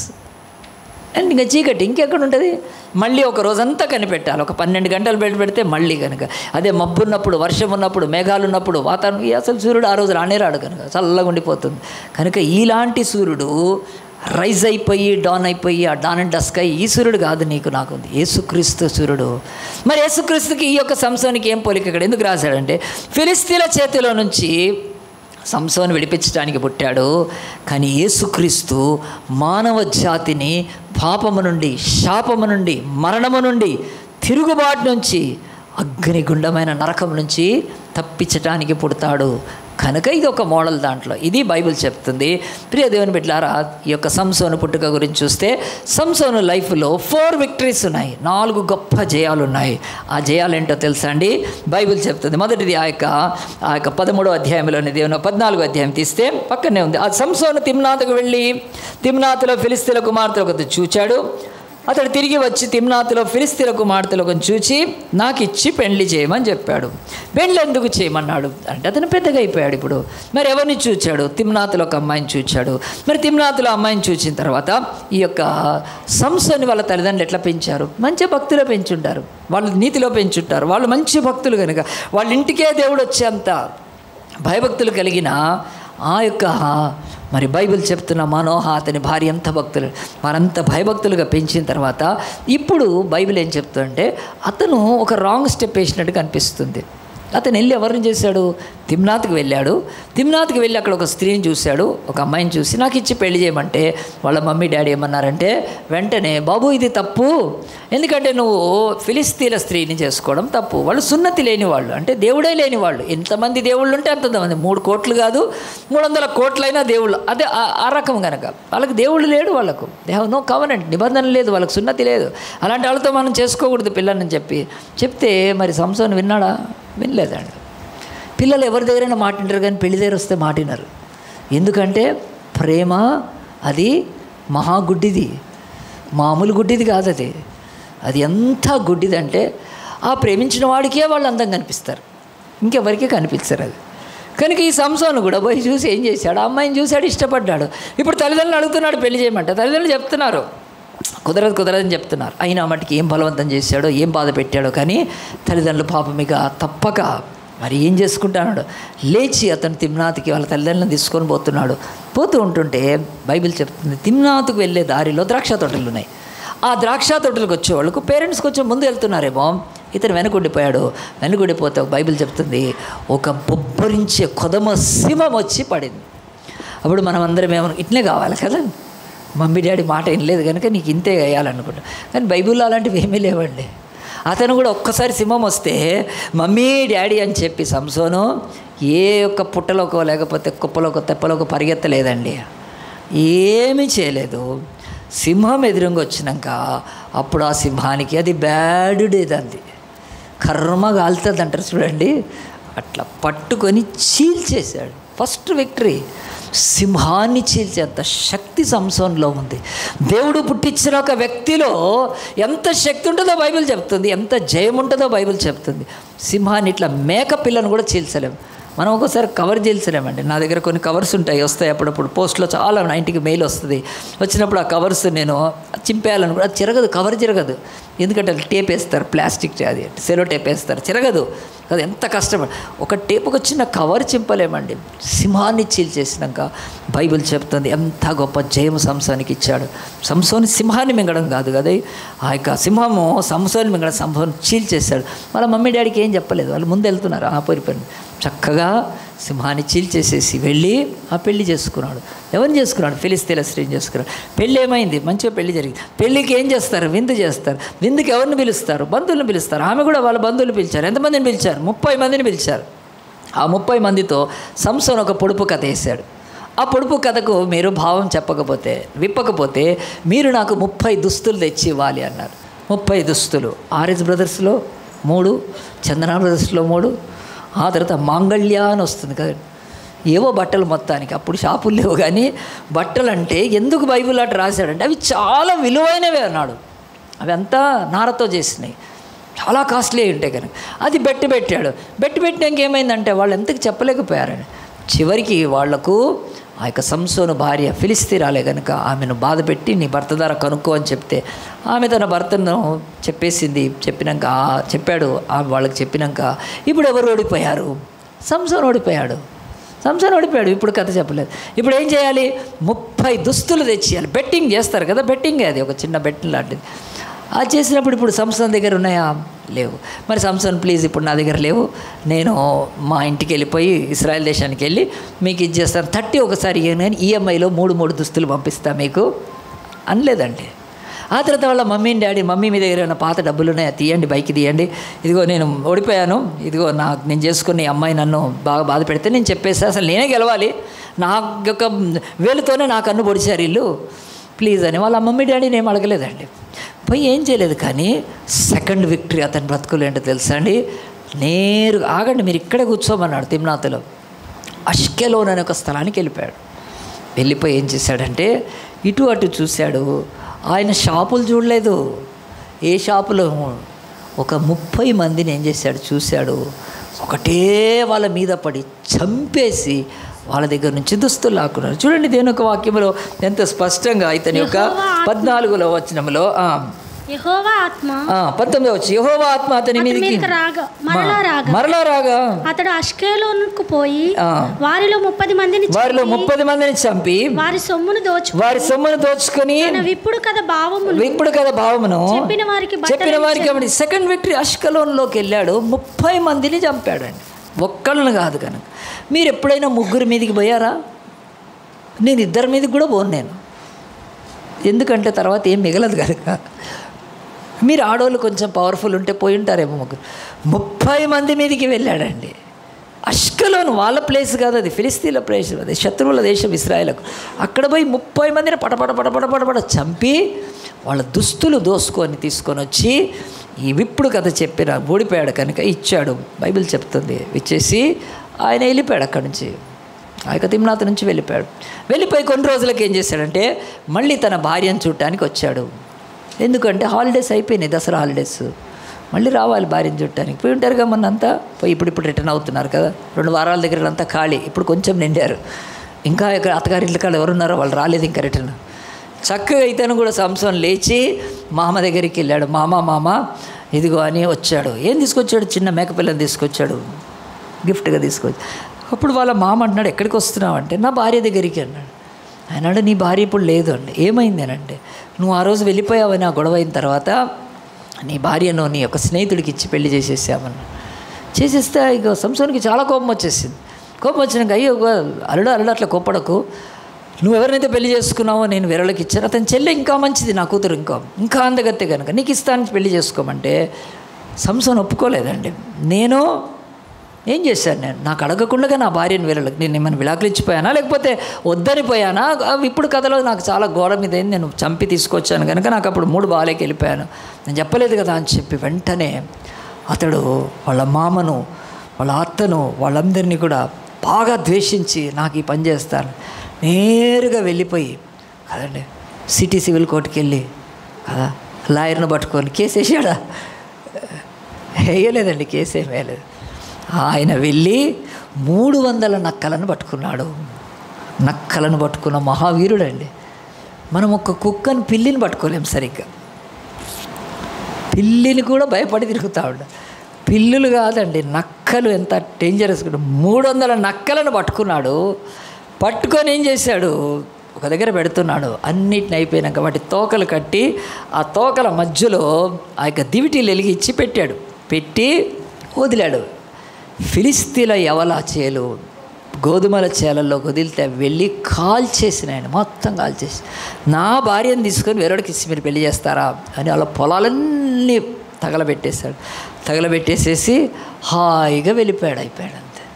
అండ్ ఇంకా చీకటి ఇంకెక్కడ ఉంటుంది మళ్ళీ ఒక రోజంతా కనిపెట్టాలి ఒక పన్నెండు గంటలు పెట్టి పెడితే మళ్ళీ కనుక అదే మబ్బు ఉన్నప్పుడు వర్షం ఉన్నప్పుడు మేఘాలు ఉన్నప్పుడు వాతావరణం ఈ అసలు సూర్యుడు ఆ రోజు రానే రాడు కనుక చల్లగా ఉండిపోతుంది కనుక ఇలాంటి సూర్యుడు రైజ్ అయిపోయి డాన్ అయిపోయి ఆ డాన్ అండ్ డస్క్ అయ్యి ఈ సూర్యుడు కాదు నీకు నాకు ఉంది యేసుక్రీస్తు సూర్యుడు మరి యేసుక్రీస్తుకి ఈ యొక్క సంశోనికి ఏం పోలిక ఇక్కడ ఎందుకు రాశాడంటే ఫిలిస్తీన్ల చేతిలో నుంచి సంసోను విడిపించడానికి పుట్టాడు కానీ యేసుక్రీస్తు మానవ జాతిని పాపము నుండి శాపము నుండి మరణము నుండి తిరుగుబాటు నుంచి అగ్నిగుండమైన నరకం నుంచి తప్పించటానికి పుడతాడు కనుక ఇది ఒక మోడల్ దాంట్లో ఇది బైబిల్ చెప్తుంది ప్రియ దేవుని బిడ్డారా ఈ యొక్క సంసోను పుట్టుక గురించి చూస్తే సంసోను లైఫ్లో ఫోర్ విక్టరీస్ ఉన్నాయి నాలుగు గొప్ప జయాలు ఉన్నాయి ఆ జయాలు ఏంటో తెలుసా అండి బైబిల్ చెప్తుంది మొదటిది ఆ యొక్క ఆ యొక్క పదమూడో అధ్యాయంలోని దేవుని పద్నాలుగో అధ్యాయం తీస్తే పక్కనే ఉంది ఆ సంసోను తిమ్నాథకు వెళ్ళి తిమ్నాథులో ఫిలిస్తీన్ల కుమార్తెలకు చూచాడు అతడు తిరిగి వచ్చి తిమ్నాథులో ఫిలిస్తీన్ల కుమార్తెలకు చూచి నాకు ఇచ్చి పెళ్లి చేయమని చెప్పాడు పెళ్లి ఎందుకు చేయమన్నాడు అంటే అతను పెద్దగా అయిపోయాడు ఇప్పుడు మరి ఎవరిని చూచాడు తిమ్నాథులో ఒక అమ్మాయిని చూచాడు మరి తిమ్నాథులో అమ్మాయిని చూసిన తర్వాత ఈ యొక్క సంస్థని వాళ్ళ తల్లిదండ్రులు ఎట్లా పెంచారు మంచి భక్తులు పెంచుంటారు వాళ్ళు నీతిలో పెంచుంటారు వాళ్ళు మంచి భక్తులు కనుక వాళ్ళ ఇంటికే దేవుడు వచ్చేంత భయభక్తులు కలిగిన ఆ యొక్క మరి బైబిల్ చెప్తున్న మనోహ అతని భార్య ఎంత భక్తులు వారంత భయభక్తులుగా పెంచిన తర్వాత ఇప్పుడు బైబిల్ ఏం చెప్తుందంటే అతను ఒక రాంగ్ స్టెప్ వేసినట్టు కనిపిస్తుంది అతను వెళ్ళి ఎవరిని చేశాడు తిమ్నాథ్కి వెళ్ళాడు తిమ్నాథ్కి వెళ్ళి అక్కడ ఒక స్త్రీని చూశాడు ఒక అమ్మాయిని చూసి నాకు ఇచ్చి పెళ్లి చేయమంటే వాళ్ళ మమ్మీ డాడీ ఏమన్నారంటే వెంటనే బాబు ఇది తప్పు ఎందుకంటే నువ్వు ఫిలిస్తీన్ల స్త్రీని చేసుకోవడం తప్పు వాళ్ళు సున్నతి లేని వాళ్ళు అంటే దేవుడే లేని వాళ్ళు ఎంతమంది దేవుళ్ళు ఉంటే అంతమంది మూడు కోట్లు కాదు మూడు వందల కోట్లైనా దేవుళ్ళు అదే ఆ- ఆ రకం కనుక వాళ్ళకి దేవుళ్ళు లేడు వాళ్ళకు దే హ్యావ్ నో కవనెంట్ నిబంధన లేదు వాళ్ళకి సున్నతి లేదు అలాంటి వాళ్ళతో మనం చేసుకోకూడదు పిల్లల్ని చెప్పి చెప్తే మరి సంసోన్ విన్నాడా వినలేదండి పిల్లలు ఎవరి దగ్గరైనా మాటింటారు కానీ పెళ్లి దగ్గర వస్తే మాటినారు ఎందుకంటే ప్రేమ అది మహాగుడ్డిది మామూలు గుడ్డిది కాదు అది అది ఎంత గుడ్డిదంటే ఆ ప్రేమించిన వాడికే వాళ్ళు అందంగా కనిపిస్తారు ఇంకెవరికీ కనిపించరు అది కనుక ఈ సంసోను కూడా పోయి చూసి ఏం చేశాడు ఆ అమ్మాయిని చూశాడు ఇష్టపడ్డాడు ఇప్పుడు తల్లిదండ్రులు అడుగుతున్నాడు పెళ్లి చేయమంటే తల్లిదండ్రులు చెప్తున్నారు కుదరదు కుదరదని చెప్తున్నారు అయినా మటుకి ఏం బలవంతం చేశాడో ఏం బాధ పెట్టాడో కానీ తల్లిదండ్రులు పాపం ఇక తప్పక మరి ఏం చేసుకుంటాడు లేచి అతను తిమ్నాథ్కి వాళ్ళ తల్లిదండ్రులను తీసుకొని పోతున్నాడు పోతూ ఉంటుంటే బైబిల్ చెప్తుంది తిమ్నాథ్కు వెళ్ళే దారిలో ద్రాక్ష తోటలు ఉన్నాయి ఆ ద్రాక్ష తోటలకు వచ్చే వాళ్ళకు పేరెంట్స్ కొంచెం ముందు వెళ్తున్నారేమో ఇతను వెనకుండిపోయాడు వెనకుండిపోతే ఒక బైబిల్ చెప్తుంది ఒక బొబ్బరించే కొదమ సింహం వచ్చి పడింది అప్పుడు మనం అందరం ఏమన్నా ఇట్లే కావాలి కదా మమ్మీ డాడీ మాట వినలేదు కనుక నీకు ఇంతే వేయాలనుకుంటా కానీ బైబిల్లో అలాంటివి ఏమీ లేవండి అతను కూడా ఒక్కసారి సింహం వస్తే మమ్మీ డాడీ అని చెప్పి సంసోను ఏ ఒక్క పుట్టలోకో లేకపోతే కుప్పలోకో తెప్పలోకో పరిగెత్తలేదండి ఏమీ చేయలేదు సింహం ఎదురుగా వచ్చినాక అప్పుడు ఆ సింహానికి అది బ్యాడ్ డేది అంది కర్మ కాలుతుంది అంటారు చూడండి అట్లా పట్టుకొని చీల్చేశాడు ఫస్ట్ విక్టరీ సింహాన్ని చీల్చేంత శక్తి సంసోన్లో ఉంది దేవుడు పుట్టించిన ఒక వ్యక్తిలో ఎంత శక్తి ఉంటుందో బైబిల్ చెప్తుంది ఎంత జయం ఉంటుందో బైబిల్ చెప్తుంది సింహాన్ని ఇట్లా మేక పిల్లను కూడా చీల్చలేము మనం ఒక్కోసారి కవర్ చేల్చలేమండి నా దగ్గర కొన్ని కవర్స్ ఉంటాయి వస్తాయి అప్పుడప్పుడు పోస్ట్లో చాలా నా ఇంటికి మెయిల్ వస్తుంది వచ్చినప్పుడు ఆ కవర్స్ నేను చింపేయాలను కూడా అది చిరగదు కవర్ చిరగదు ఎందుకంటే అది టేప్ వేస్తారు ప్లాస్టిక్ అది సెలో టేప్ వేస్తారు చిరగదు అది ఎంత కష్టం ఒక టేప్ ఒక చిన్న కవర్ చింపలేమండి సింహాన్ని చీల్చేసినాక బైబిల్ చెప్తుంది ఎంత గొప్ప జయం సంసానికి ఇచ్చాడు సంసోని సింహాన్ని మింగడం కాదు కదా ఆ యొక్క సింహము సంసోని మింగడం సంసోని చీల్చేశాడు వాళ్ళ మమ్మీ డాడీకి ఏం చెప్పలేదు వాళ్ళు ముందు వెళ్తున్నారు ఆ పోరిపోయింది చక్కగా సింహాన్ని చీల్చేసేసి వెళ్ళి ఆ పెళ్లి చేసుకున్నాడు ఎవరిని చేసుకున్నాడు ఫిలిస్తీన్ల స్త్రీని చేసుకున్నాడు పెళ్ళి ఏమైంది మంచిగా పెళ్లి జరిగింది పెళ్ళికి ఏం చేస్తారు విందు చేస్తారు విందుకి ఎవరిని పిలుస్తారు బంధువులను పిలుస్తారు ఆమె కూడా వాళ్ళ బంధువులు పిలిచారు ఎంతమందిని పిలిచారు ముప్పై మందిని పిలిచారు ఆ ముప్పై మందితో సంసోన్ ఒక పొడుపు కథ వేశాడు ఆ పొడుపు కథకు మీరు భావం చెప్పకపోతే విప్పకపోతే మీరు నాకు ముప్పై దుస్తులు తెచ్చి ఇవ్వాలి అన్నారు ముప్పై దుస్తులు ఆర్ఎస్ బ్రదర్స్లో మూడు చందన బ్రదర్స్లో మూడు ఆ తర్వాత మాంగళ్య అని వస్తుంది కదండి ఏవో బట్టలు మొత్తానికి అప్పుడు షాపులు లేవు కానీ బట్టలు అంటే ఎందుకు బైబిల్ అటు రాశాడంటే అవి చాలా విలువైనవే అన్నాడు అవి అంతా నారతో చేసినాయి చాలా కాస్ట్లీ అయి ఉంటాయి కనుక అది బెట్టి పెట్టాడు బెట్టి పెట్టినాక ఏమైందంటే వాళ్ళు ఎంతకు చెప్పలేకపోయారని చివరికి వాళ్లకు ఆ యొక్క సంసోను భార్య ఫిలిస్తీరాలే కనుక ఆమెను బాధ పెట్టి నీ భర్త ద్వారా కనుక్కో అని చెప్తే ఆమె తన భర్తను చెప్పేసింది చెప్పినాక ఆ- చెప్పాడు ఆమె వాళ్ళకి చెప్పినాక ఇప్పుడు ఎవరు ఓడిపోయారు సంసోను ఓడిపోయాడు సంసారం ఓడిపోయాడు ఇప్పుడు కథ చెప్పలేదు ఇప్పుడు ఏం చేయాలి ముప్పై దుస్తులు తెచ్చేయాలి బెట్టింగ్ చేస్తారు కదా బెట్టింగ్ అది ఒక చిన్న బెట్టింగ్ లాంటిది అది చేసినప్పుడు ఇప్పుడు సంస్థాన్ దగ్గర ఉన్నాయా లేవు మరి సంస్థాన్ ప్లీజ్ ఇప్పుడు నా దగ్గర లేవు నేను మా ఇంటికి వెళ్ళిపోయి ఇస్రాయల్ దేశానికి వెళ్ళి మీకు ఇది చేస్తాను థర్టీ ఒకసారి నేను ఈఎంఐలో మూడు మూడు దుస్తులు పంపిస్తా మీకు అనలేదండి ఆ తర్వాత వాళ్ళ మమ్మీ డాడీ మమ్మీ మీ దగ్గర ఏమైనా పాత డబ్బులు ఉన్నాయా తీయండి బైక్ తీయండి ఇదిగో నేను ఓడిపోయాను ఇదిగో నాకు నేను చేసుకుని ఈ అమ్మాయి నన్ను బాగా బాధ పెడితే నేను చెప్పేసి అసలు నేనే గెలవాలి నా యొక్క వేలుతోనే నా కన్ను పొడిచారు ఇల్లు ప్లీజ్ అని వాళ్ళ మమ్మీ డాడీని ఏం అడగలేదండి పోయి ఏం చేయలేదు కానీ సెకండ్ విక్టరీ అతని బ్రతుకులు ఏంటో తెలుసా అండి నేరుగా ఆగండి మీరు ఇక్కడే కూర్చోమన్నాడు తిమ్నాథలో అష్కెలోన్ అనే ఒక స్థలానికి వెళ్ళిపోయాడు వెళ్ళిపోయి ఏం చేశాడంటే ఇటు అటు చూశాడు ఆయన షాపులు చూడలేదు ఏ షాపులో ఒక ముప్పై మందిని ఏం చేశాడు చూశాడు ఒకటే వాళ్ళ మీద పడి చంపేసి వాళ్ళ దగ్గర నుంచి దుస్తులు లాక్కున్నారు చూడండి దేని ఒక వాక్యంలో ఎంత స్పష్టంగా ఇతని యొక్క యెహోవా ఆత్మ- పద్నాలుగులో వచనంలో ఆ, యెహోవా ఆత్మ ఆ, పంతొమ్మిది వచ్చి యహోవా ఆత్మ అతని అతని మీదకి మీదకి రాగా మరలా రాగా మరలా రాగా అతడు అష్కేలోనుకు పోయి ఆ. వారిలో ముప్పది మందిని వారిలో చంపి, ముప్పది మందిని చంపి వారి సొమ్మును దోచు వారి సొమ్మును దోచుకొని తన విప్పుడు కథ భావమును ఇప్పుడు కదా భావమును చెప్పిన వారికి బట్టలు చెప్పిన వారికి ఆవిడ సెకండ్ విక్టరీ అష్కలోన్లోకి వెళ్ళాడు ముప్పై మందిని చంపాడండి ఒక్కళ్ళని కాదు కనుక మీరు ఎప్పుడైనా ముగ్గురు మీదకి పోయారా నేను ఇద్దరి మీదకి కూడా పోను నేను ఎందుకంటే తర్వాత ఏం మిగలదు కనుక మీరు ఆడవాళ్ళు కొంచెం పవర్ఫుల్ ఉంటే పోయి ఉంటారేమో ముగ్గురు ముప్పై మంది మీదకి వెళ్ళాడండి అష్కలోను వాళ్ళ ప్లేస్ కాదు అది ఫిలిస్తీన్ల ప్లేస్ అది శత్రువుల దేశం ఇస్రాయలకు అక్కడ పోయి ముప్పై మందిని పటపట పటపట పటపట చంపి వాళ్ళ దుస్తులు దోసుకొని తీసుకొని వచ్చి ఈ విప్పుడు కథ చెప్పిన ఓడిపోయాడు కనుక ఇచ్చాడు బైబిల్ చెప్తుంది ఇచ్చేసి ఆయన వెళ్ళిపోయాడు అక్కడి నుంచి ఆ యొక్క తిమ్నాథ్ నుంచి వెళ్ళిపోయాడు వెళ్ళిపోయి కొన్ని రోజులకి ఏం చేశాడంటే మళ్ళీ తన భార్యను చూడటానికి వచ్చాడు ఎందుకంటే హాలిడేస్ అయిపోయినాయి దసరా హాలిడేస్ మళ్ళీ రావాలి భార్యను చూడటానికి పోయి ఉంటారు కదా మొన్న అంతా పోయి ఇప్పుడు ఇప్పుడు రిటర్న్ అవుతున్నారు కదా రెండు వారాల దగ్గర అంతా ఖాళీ ఇప్పుడు కొంచెం నిండారు ఇంకా ఇక్కడ అత్తగారి ఇళ్ళ కాడ ఎవరున్నారో వాళ్ళు రాలేదు ఇంకా రిటర్న్ చక్కగా ఇతను కూడా సంసం లేచి మామ దగ్గరికి వెళ్ళాడు మామ మామ ఇదిగో అని వచ్చాడు ఏం తీసుకొచ్చాడు చిన్న మేకపిల్లని తీసుకొచ్చాడు గిఫ్ట్గా తీసుకొచ్చి అప్పుడు వాళ్ళ మామ అంటున్నాడు ఎక్కడికి వస్తున్నావు అంటే నా భార్య దగ్గరికి అన్నాడు ఆయన అంటే నీ భార్య ఇప్పుడు లేదు అండి ఏమైంది అని అంటే నువ్వు ఆ రోజు వెళ్ళిపోయావని ఆ గొడవ అయిన తర్వాత నీ భార్యను నీ యొక్క స్నేహితుడికి ఇచ్చి పెళ్లి చేసేసామన్నా చేసేస్తే ఇక సంసోనికి చాలా కోపం వచ్చేసింది కోపం వచ్చినాక అయ్యో అల్లుడు అల్లుడు అట్లా కోపడకు నువ్వు ఎవరినైతే పెళ్లి చేసుకున్నావో నేను వేరేళ్ళకి ఇచ్చాను అతని చెల్లె ఇంకా మంచిది నా కూతురు ఇంకా ఇంకా అందగత్తే కనుక నీకు ఇస్తాను పెళ్లి చేసుకోమంటే సంసోన్ ఒప్పుకోలేదండి నేను ఏం చేశాను నేను నాకు అడగకుండా నా భార్యను వీళ్ళకి నేను ఏమైనా విడాకులు ఇచ్చిపోయానా లేకపోతే వద్దని పోయానా అవి ఇప్పుడు కథలో నాకు చాలా గోడ మీద అయింది నేను చంపి తీసుకొచ్చాను కనుక నాకు అప్పుడు మూడు బాలేకి వెళ్ళిపోయాను నేను చెప్పలేదు కదా అని చెప్పి వెంటనే అతడు వాళ్ళ మామను వాళ్ళ అత్తను వాళ్ళందరినీ కూడా బాగా ద్వేషించి నాకు ఈ పని చేస్తాను నేరుగా వెళ్ళిపోయి కదండి సిటీ సివిల్ కోర్టుకి వెళ్ళి కదా లాయర్ను పట్టుకొని కేసు వేసాడా వేయలేదండి కేసు ఏం వేయలేదు ఆయన వెళ్ళి మూడు వందల నక్కలను పట్టుకున్నాడు నక్కలను పట్టుకున్న మహావీరుడండి మనం ఒక కుక్కని పిల్లిని పట్టుకోలేం సరిగ్గా పిల్లిని కూడా భయపడి తిరుగుతూ ఉండ పిల్లులు కాదండి నక్కలు ఎంత డేంజరస్ మూడు వందల నక్కలను పట్టుకున్నాడు పట్టుకొని ఏం చేశాడు ఒక దగ్గర పెడుతున్నాడు అన్నిటిని అయిపోయినాక వాటి తోకలు కట్టి ఆ తోకల మధ్యలో ఆ యొక్క దివిటీలు వెలిగించి పెట్టాడు పెట్టి వదిలాడు ఫిలిస్తీన్ల యవల చేలు గోధుమల చేలల్లో వదిలితే వెళ్ళి కాల్చేసిన ఆయన మొత్తం కాల్చేసి నా భార్యను తీసుకొని వేరొడికి ఇచ్చి మీరు పెళ్లి చేస్తారా అని వాళ్ళ పొలాలన్నీ తగలబెట్టేశాడు తగలబెట్టేసేసి హాయిగా వెళ్ళిపోయాడు అయిపోయాడు అంతే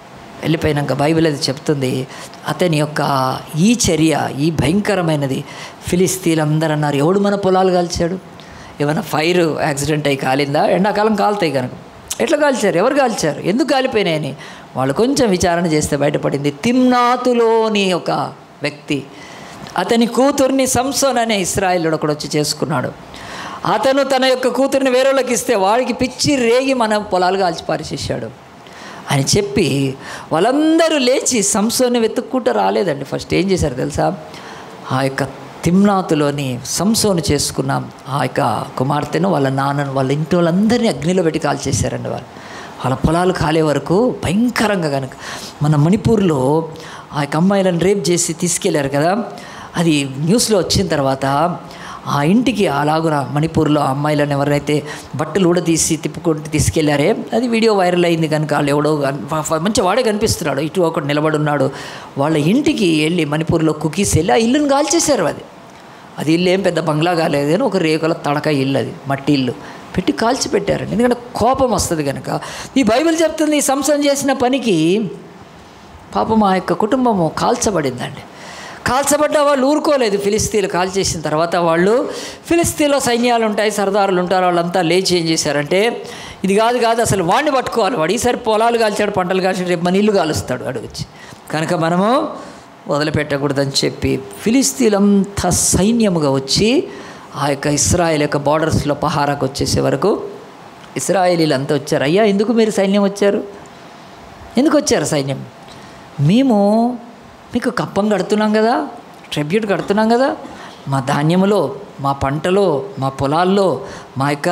వెళ్ళిపోయినాక బైబిల్ అది చెప్తుంది అతని యొక్క ఈ చర్య ఈ భయంకరమైనది ఫిలిస్తీన్లందరూ అన్నారు ఎవడు మన పొలాలు కాల్చాడు ఏమైనా ఫైర్ యాక్సిడెంట్ అయి కాలిందా ఎండాకాలం కాలుతాయి కనుక ఎట్లా కాల్చారు ఎవరు కాల్చారు ఎందుకు కాలిపోయినాయని వాళ్ళు కొంచెం విచారణ చేస్తే బయటపడింది తిమ్నాతులోని ఒక వ్యక్తి అతని కూతుర్ని సంసోన్ అనే ఇస్రాయిల్ ఒకడు వచ్చి చేసుకున్నాడు అతను తన యొక్క కూతుర్ని వేరేళ్ళకి ఇస్తే వాడికి పిచ్చి రేగి మన పొలాలు కాల్చి పారిచేశాడు అని చెప్పి వాళ్ళందరూ లేచి సంసోన్ని వెతుక్కుంటూ రాలేదండి ఫస్ట్ ఏం చేశారు తెలుసా ఆ యొక్క తిమ్నాతులోని సంసోను చేసుకున్నాం ఆ యొక్క కుమార్తెను వాళ్ళ నాన్నను వాళ్ళ ఇంటి వాళ్ళందరినీ అగ్నిలో పెట్టి కాల్చేశారండి వాళ్ళు వాళ్ళ పొలాలు కాలే వరకు భయంకరంగా కనుక మన మణిపూర్లో ఆ యొక్క అమ్మాయిలను రేప్ చేసి తీసుకెళ్లారు కదా అది న్యూస్లో వచ్చిన తర్వాత ఆ ఇంటికి అలాగున మణిపూర్లో ఆ అమ్మాయిలను ఎవరైతే బట్టలు ఊడదీసి తిప్పుకుంటూ తీసుకెళ్లారే అది వీడియో వైరల్ అయింది కనుక వాళ్ళు ఎవడో కన్- ఫ- ఫ- మంచి వాడే కనిపిస్తున్నాడు ఇటు ఒకటి నిలబడి ఉన్నాడు వాళ్ళ ఇంటికి వెళ్ళి మణిపూర్లో కుకీస్ వెళ్ళి ఆ ఇల్లుని కాల్చేశారు అది అది ఇల్లు ఏం పెద్ద బంగ్లా కాలేదు కానీ ఒక రేకుల తడక ఇల్లు అది మట్టి ఇల్లు పెట్టి కాల్చి పెట్టారండి ఎందుకంటే కోపం వస్తుంది కనుక ఈ బైబిల్ చెప్తుంది ఈ సంసం చేసిన పనికి పాపం ఆ యొక్క కుటుంబము కాల్చబడిందండి కాల్చబడ్డ వాళ్ళు ఊరుకోలేదు ఫిలిస్తీన్లు కాల్చేసిన తర్వాత వాళ్ళు ఫిలిస్తీన్లో సైన్యాలు ఉంటాయి సర్దారులు ఉంటారు వాళ్ళంతా లేచి ఏం చేశారంటే ఇది కాదు కాదు అసలు వాడిని పట్టుకోవాలి వాడు ఈసారి పొలాలు కాల్చాడు పంటలు కాల్చాడు రేపు మన ఇల్లు కాలుస్తాడు వాడు వచ్చి కనుక మనము వదిలిపెట్టకూడదని చెప్పి ఫిలిస్తీన్లంతా సైన్యముగా వచ్చి ఆ యొక్క ఇస్రాయేల్ యొక్క బార్డర్స్లో పహారాకు వచ్చేసే వరకు ఇస్రాయేలీలు అంతా వచ్చారు అయ్యా ఎందుకు మీరు సైన్యం వచ్చారు ఎందుకు వచ్చారు సైన్యం మేము మీకు కప్పం కడుతున్నాం కదా ట్రిబ్యూట్ కడుతున్నాం కదా మా ధాన్యములో మా పంటలో మా పొలాల్లో మా యొక్క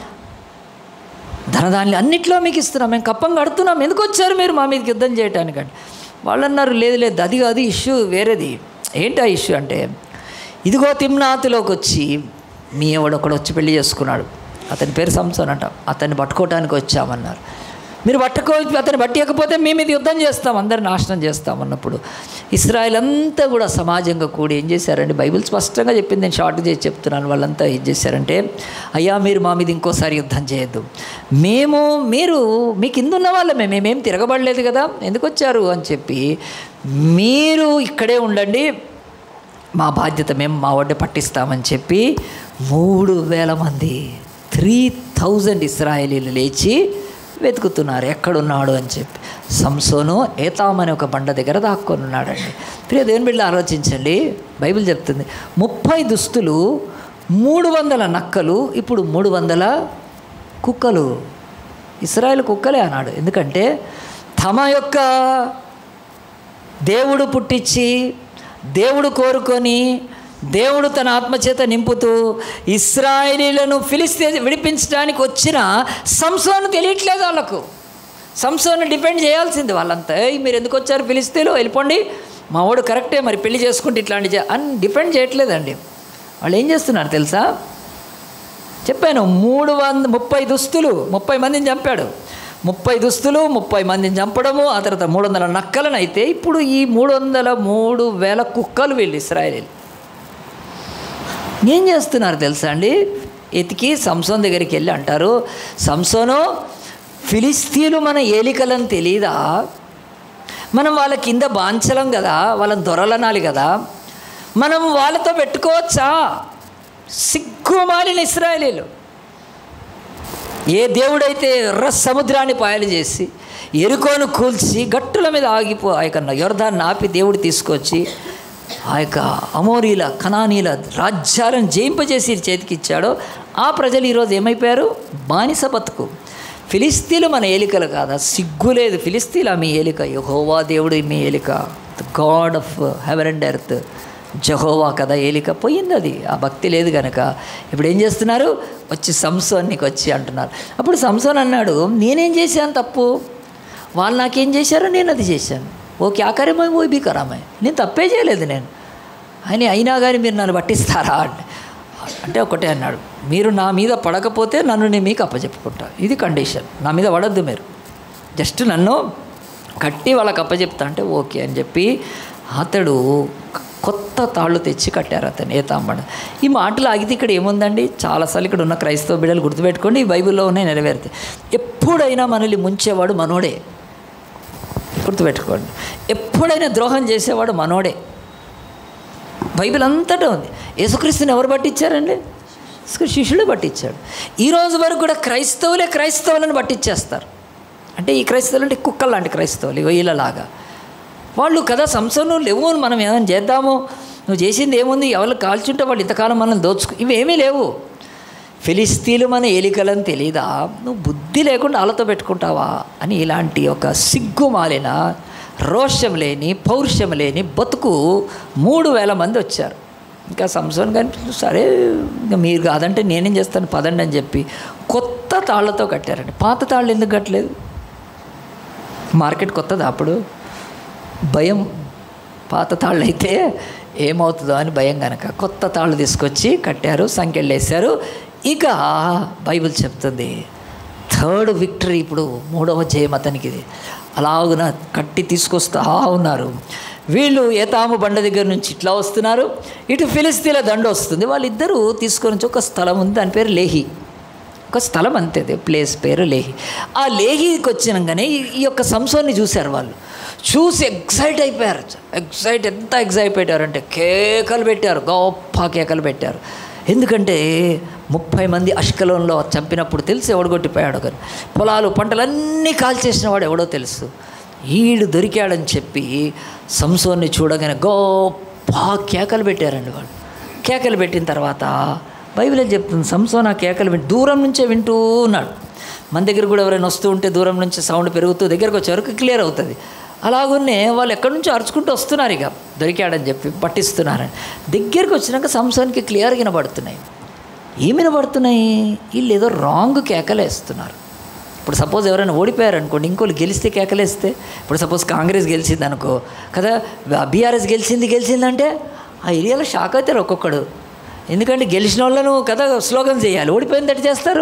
ధనధాన్యాలు అన్నిట్లో మీకు ఇస్తున్నాం మేము కప్పం కడుతున్నాం ఎందుకు వచ్చారు మీరు మా మీదకి యుద్ధం చేయటానికండి వాళ్ళు అన్నారు లేదు లేదు అది కాదు ఇష్యూ వేరేది ఏంటి ఆ ఇష్యూ అంటే ఇదిగో తిమ్నాతులోకి వచ్చి మీ ఎవడు ఒకడు వచ్చి పెళ్లి చేసుకున్నాడు అతని పేరు సంసోన్ అంట అతన్ని పట్టుకోవటానికి వచ్చామన్నారు మీరు పట్టుకో అతన్ని పట్టకపోతే మేము ఇది యుద్ధం చేస్తాం అందరు నాశనం చేస్తాం అన్నప్పుడు ఇస్రాయల్ అంతా కూడా సమాజంగా కూడి ఏం చేశారంటే బైబిల్ స్పష్టంగా చెప్పింది నేను షార్ట్ చేసి చెప్తున్నాను వాళ్ళంతా ఏం చేశారంటే అయ్యా మీరు మా మీద ఇంకోసారి యుద్ధం చేయొద్దు మేము మీరు మీ కింద ఉన్న వాళ్ళమే మేమేం తిరగబడలేదు కదా ఎందుకు వచ్చారు అని చెప్పి మీరు ఇక్కడే ఉండండి మా బాధ్యత మేము మా వడ్డే పట్టిస్తామని చెప్పి మూడు వేల మంది త్రీ థౌజండ్ ఇస్రాయేలీలు లేచి వెతుకుతున్నారు ఎక్కడున్నాడు అని చెప్పి సంసోను ఏతాం అనే ఒక బండ దగ్గర దాక్కొని ఉన్నాడండి ప్రియ దేవుని బిడ్డ ఆలోచించండి బైబిల్ చెప్తుంది ముప్పై దుస్తులు మూడు వందల నక్కలు ఇప్పుడు మూడు వందల కుక్కలు ఇస్రాయేల్ కుక్కలే అన్నాడు ఎందుకంటే తమ యొక్క దేవుడు పుట్టించి దేవుడు కోరుకొని దేవుడు తన ఆత్మచేత నింపుతూ ఇస్రాయేలీలను ఫిలిస్తే విడిపించడానికి వచ్చిన సంసోను తెలియట్లేదు వాళ్ళకు సంసోను డిపెండ్ చేయాల్సింది వాళ్ళంతా "ఏయ్, మీరు ఎందుకు వచ్చారు ఫిలిస్తీన్లో వెళ్ళిపోండి మా వాడు కరెక్టే మరి పెళ్లి చేసుకుంటే ఇట్లాంటి చే-" అని డిపెండ్ చేయట్లేదండి వాళ్ళు ఏం చేస్తున్నారు తెలుసా చెప్పాను మూడు వంద ముప్పై దుస్తులు ముప్పై మందిని చంపాడు ముప్పై దుస్తులు ముప్పై మందిని చంపడము ఆ తర్వాత మూడు వందల నక్కలను అయితే ఇప్పుడు ఈ మూడు వందల మూడు వేల కుక్కలు వీళ్ళు ఇస్రాయలీలు ఏం చేస్తున్నారు తెలుసా అండి ఎతికి సంసోన్ దగ్గరికి వెళ్ళి అంటారు సంసోను ఫిలిస్తీన్లు మన ఏలికలని తెలీదా మనం వాళ్ళ కింద బాంచలం కదా వాళ్ళని దొరలనాలి కదా మనం వాళ్ళతో పెట్టుకోవచ్చా సిగ్గుమాలిన ఇస్రాయలీలు ఏ దేవుడైతే ఎర్ర సముద్రాన్ని పాయలు చేసి ఎరుకోను కూల్చి గట్టుల మీద ఆగిపో ఆ యొక్క యోర్ధాన్ని ఆపి దేవుడు తీసుకొచ్చి ఆ యొక్క అమోరీల కనానీల రాజ్యాలను జయింపజేసి చేతికి ఇచ్చాడో ఆ ప్రజలు ఈరోజు ఏమైపోయారు బానిస బతుకు ఫిలిస్తీన్లు మన ఏలికలు కాదా సిగ్గు లేదు ఫిలిస్తీన్లు మీ ఏలిక యహోవా దేవుడు మీ ఏలిక God of heaven and earth Jehovah కదా ఏలిక పోయింది అది ఆ భక్తి లేదు కనుక ఇప్పుడు ఏం చేస్తున్నారు వచ్చి సంసోన్నికి వచ్చి అంటున్నారు అప్పుడు సంసోన్ అన్నాడు నేనేం చేశాను తప్పు వాళ్ళు నాకేం చేశారో నేను అది చేశాను ఓ క్యాకరమే ఓ బీ కరామే నేను తప్పే చేయలేదు నేను అని అయినా కానీ మీరు నన్ను పట్టిస్తారా అంటే అంటే ఒకటే అన్నాడు మీరు నా మీద పడకపోతే నన్ను నేను మీకు అప్పచెప్పుకుంటా ఇది కండిషన్ నా మీద పడద్దు మీరు జస్ట్ నన్ను కట్టి వాళ్ళకి అప్పచెప్తా అంటే ఓకే అని చెప్పి అతడు కొత్త తాళ్ళు తెచ్చి కట్టారు అతను ఏ తాంబడ ఈ మాటలు ఆగితే ఇక్కడ ఏముందండి చాలాసార్లు ఇక్కడ ఉన్న క్రైస్తవ బిడ్డలు గుర్తుపెట్టుకోండి ఈ బైబిల్లో ఉన్నాయి నెరవేరుతాయి ఎప్పుడైనా మనల్ని ముంచేవాడు మనోడే గుర్తుపెట్టుకోండి ఎప్పుడైనా ద్రోహం చేసేవాడు మనోడే బైబిల్ అంతటా ఉంది యేసుక్రీస్తుని ఎవరు పట్టించారండి యేసుక్రీస్తు శిష్యుడే పట్టించాడు ఈ రోజు వరకు కూడా క్రైస్తవులే క్రైస్తవులను పట్టించేస్తారు అంటే ఈ క్రైస్తవులు అంటే కుక్కలు లాంటి క్రైస్తవులు ఇగో వీళ్ళలాగా వాళ్ళు కదా సంసను లేవు అని మనం ఏమైనా చేద్దాము నువ్వు చేసింది ఏముంది ఎవరు కాల్చుంటే వాళ్ళు ఇంతకాలం మనం దోచుకు ఇవేమీ లేవు ఫిలిస్తీన్లు మన ఏలికలని తెలీదా నువ్వు బుద్ధి లేకుండా వాళ్ళతో పెట్టుకుంటావా అని ఇలాంటి ఒక సిగ్గుమాలిన రోషం లేని పౌరుషం లేని బతుకు మూడు వేల మంది వచ్చారు ఇంకా సంసోన్ కానీ సరే ఇంకా మీరు కాదంటే నేనేం చేస్తాను పదండి అని చెప్పి కొత్త తాళ్లతో కట్టారండి పాత తాళ్ళు ఎందుకు కట్టలేదు మార్కెట్ కొత్తదా అప్పుడు భయం పాత తాళ్ళు అయితే ఏమవుతుందో అని భయం కనుక కొత్త తాళ్ళు తీసుకొచ్చి కట్టారు సంఖ్యలు వేశారు ఇక బైబిల్ చెప్తుంది థర్డ్ విక్టరీ ఇప్పుడు మూడవ జయం అతనికి ఇది అలాగున కట్టి తీసుకొస్తా ఉన్నారు వీళ్ళు ఏతాము బండ దగ్గర నుంచి ఇట్లా వస్తున్నారు ఇటు ఫిలిస్తీన్ల దండ వస్తుంది వాళ్ళిద్దరూ తీసుకొని వచ్చి ఒక స్థలం ఉంది దాని పేరు లేహి ఒక స్థలం అంతే అది ప్లేస్ పేరు లేహి ఆ లేహికి వచ్చినాకనే ఈ- ఈ యొక్క సంసోన్ని చూశారు వాళ్ళు చూసి ఎగ్జైట్ అయిపోయారు ఎగ్జైట్ ఎంత ఎగ్జైట్ పెట్టారంటే కేకలు పెట్టారు గొప్ప కేకలు పెట్టారు ఎందుకంటే ముప్పై మంది అష్కలంలో చంపినప్పుడు తెలిసి ఎవడు కొట్టిపోయాడు కానీ పొలాలు పంటలన్నీ కాల్చేసిన వాడు ఎవడో తెలుసు ఈడు దొరికాడని చెప్పి సంసోన్ని చూడగానే గొప్ప కేకలు పెట్టారండి వాళ్ళు కేకలు పెట్టిన తర్వాత బైబిల్ ఏం చెప్తుంది సంసోన్ ఆ కేకలు వింటూ దూరం నుంచే వింటూ ఉన్నాడు మన దగ్గర కూడా ఎవరైనా వస్తూ ఉంటే దూరం నుంచి సౌండ్ పెరుగుతూ దగ్గరకు వచ్చే వరకు క్లియర్ అవుతుంది అలాగున్నే వాళ్ళు ఎక్కడి నుంచో అరుచుకుంటూ వస్తున్నారు ఇక దొరికాడని చెప్పి పట్టిస్తున్నారని దగ్గరికి వచ్చినాక సంసోన్కి క్లియర్గా వినబడుతున్నాయి ఏమి వినబడుతున్నాయి వీళ్ళు ఏదో రాంగ్ కేకలేస్తున్నారు ఇప్పుడు సపోజ్ ఎవరైనా ఓడిపోయారు అనుకోండి ఇంకోళ్ళు గెలిస్తే కేకలేస్తే ఇప్పుడు సపోజ్ కాంగ్రెస్ గెలిచింది అనుకో కదా బీఆర్ఎస్ గెలిచింది గెలిచిందంటే ఆ ఏరియాలో షాక్ అవుతారు ఒక్కొక్కడు ఎందుకంటే గెలిచిన వాళ్ళను కదా స్లోగన్ చేయాలి ఓడిపోయింది ఎట్ట చేస్తారు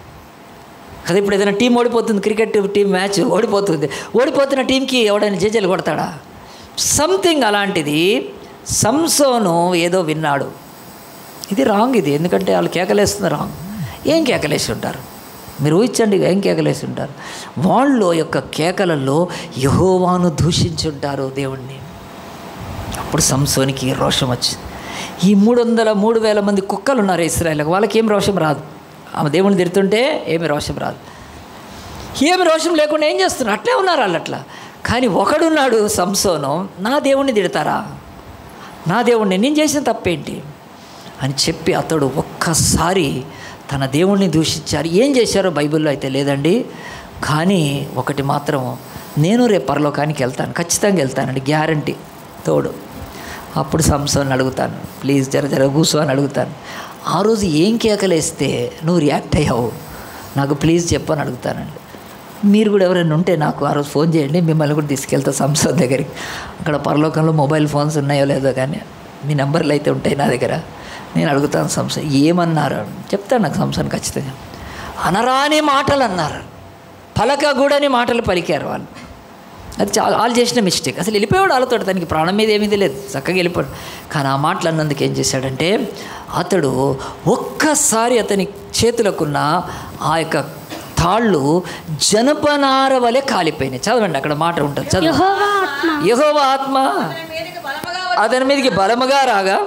కదా ఇప్పుడు ఏదైనా టీం ఓడిపోతుంది క్రికెట్ టీం మ్యాచ్ ఓడిపోతుంది ఓడిపోతున్న టీంకి ఎవడైనా జేజేలు కొడతాడా సంథింగ్ అలాంటిది సంసోను ఏదో విన్నాడు ఇది రాంగ్ ఇది ఎందుకంటే వాళ్ళు కేకలేస్తుంది రాంగ్ ఏం కేకలేసి ఉంటారు మీరు ఊహించండి ఏం కేకలేసి ఉంటారు వాళ్ళు యొక్క కేకలలో యహోవాను దూషించి ఉంటారు దేవుణ్ణి అప్పుడు సంసోనికి రోషం వచ్చింది ఈ మూడు వందల మూడు వేల మంది కుక్కలు ఉన్నారు ఇస్రాయల్కి వాళ్ళకి ఏం రోషం రాదు ఆమె దేవుని తిడుతుంటే ఏమి రోషం రాదు ఏమి రోషం లేకుండా ఏం చేస్తున్నారు అట్లే ఉన్నారు వాళ్ళు అట్లా కానీ ఒకడున్నాడు సంసోను నా దేవుణ్ణి తిడతారా నా దేవుణ్ణి నేను చేసిన తప్పేంటి అని చెప్పి అతడు ఒక్కసారి తన దేవుణ్ణి దూషించారు ఏం చేశారో బైబిల్లో అయితే లేదండి కానీ ఒకటి మాత్రం నేను రేపు పరలోకానికి వెళ్తాను ఖచ్చితంగా వెళ్తానండి గ్యారంటీ తోడు అప్పుడు సంసోని అడుగుతాను ప్లీజ్ జర జర కూర్చో అని అడుగుతాను ఆ రోజు ఏం కేకలేస్తే నువ్వు రియాక్ట్ అయ్యావు నాకు ప్లీజ్ చెప్పని అడుగుతానండి మీరు కూడా ఎవరైనా ఉంటే నాకు ఆ రోజు ఫోన్ చేయండి మిమ్మల్ని కూడా తీసుకెళ్తా సంసద్ దగ్గరికి అక్కడ పరలోకంలో మొబైల్ ఫోన్స్ ఉన్నాయో లేదో కానీ మీ నెంబర్లు అయితే ఉంటాయి నా దగ్గర నేను అడుగుతాను సంస్థ ఏమన్నారు చెప్తాను నాకు సంస్థను ఖచ్చితంగా అనరాని మాటలు అన్నారు పలకగూడని మాటలు పలికారు వాళ్ళు అది చాలా వాళ్ళు చేసిన మిస్టేక్ అసలు వెళ్ళిపోయాడు వాళ్ళతో తనకి ప్రాణం మీద ఏమీ లేదు చక్కగా వెళ్ళిపోయాడు కానీ ఆ మాటలు అన్నందుకు ఏం చేశాడంటే అతడు ఒక్కసారి అతని చేతులకున్న ఆ యొక్క తాళ్ళు జనపనార వలె కాలిపోయినాయి చదవండి అక్కడ మాట ఉంటుంది చదవండి యెహోవా ఆత్మ యహోవ ఆత్మ అతని మీదకి బలముగా రాగా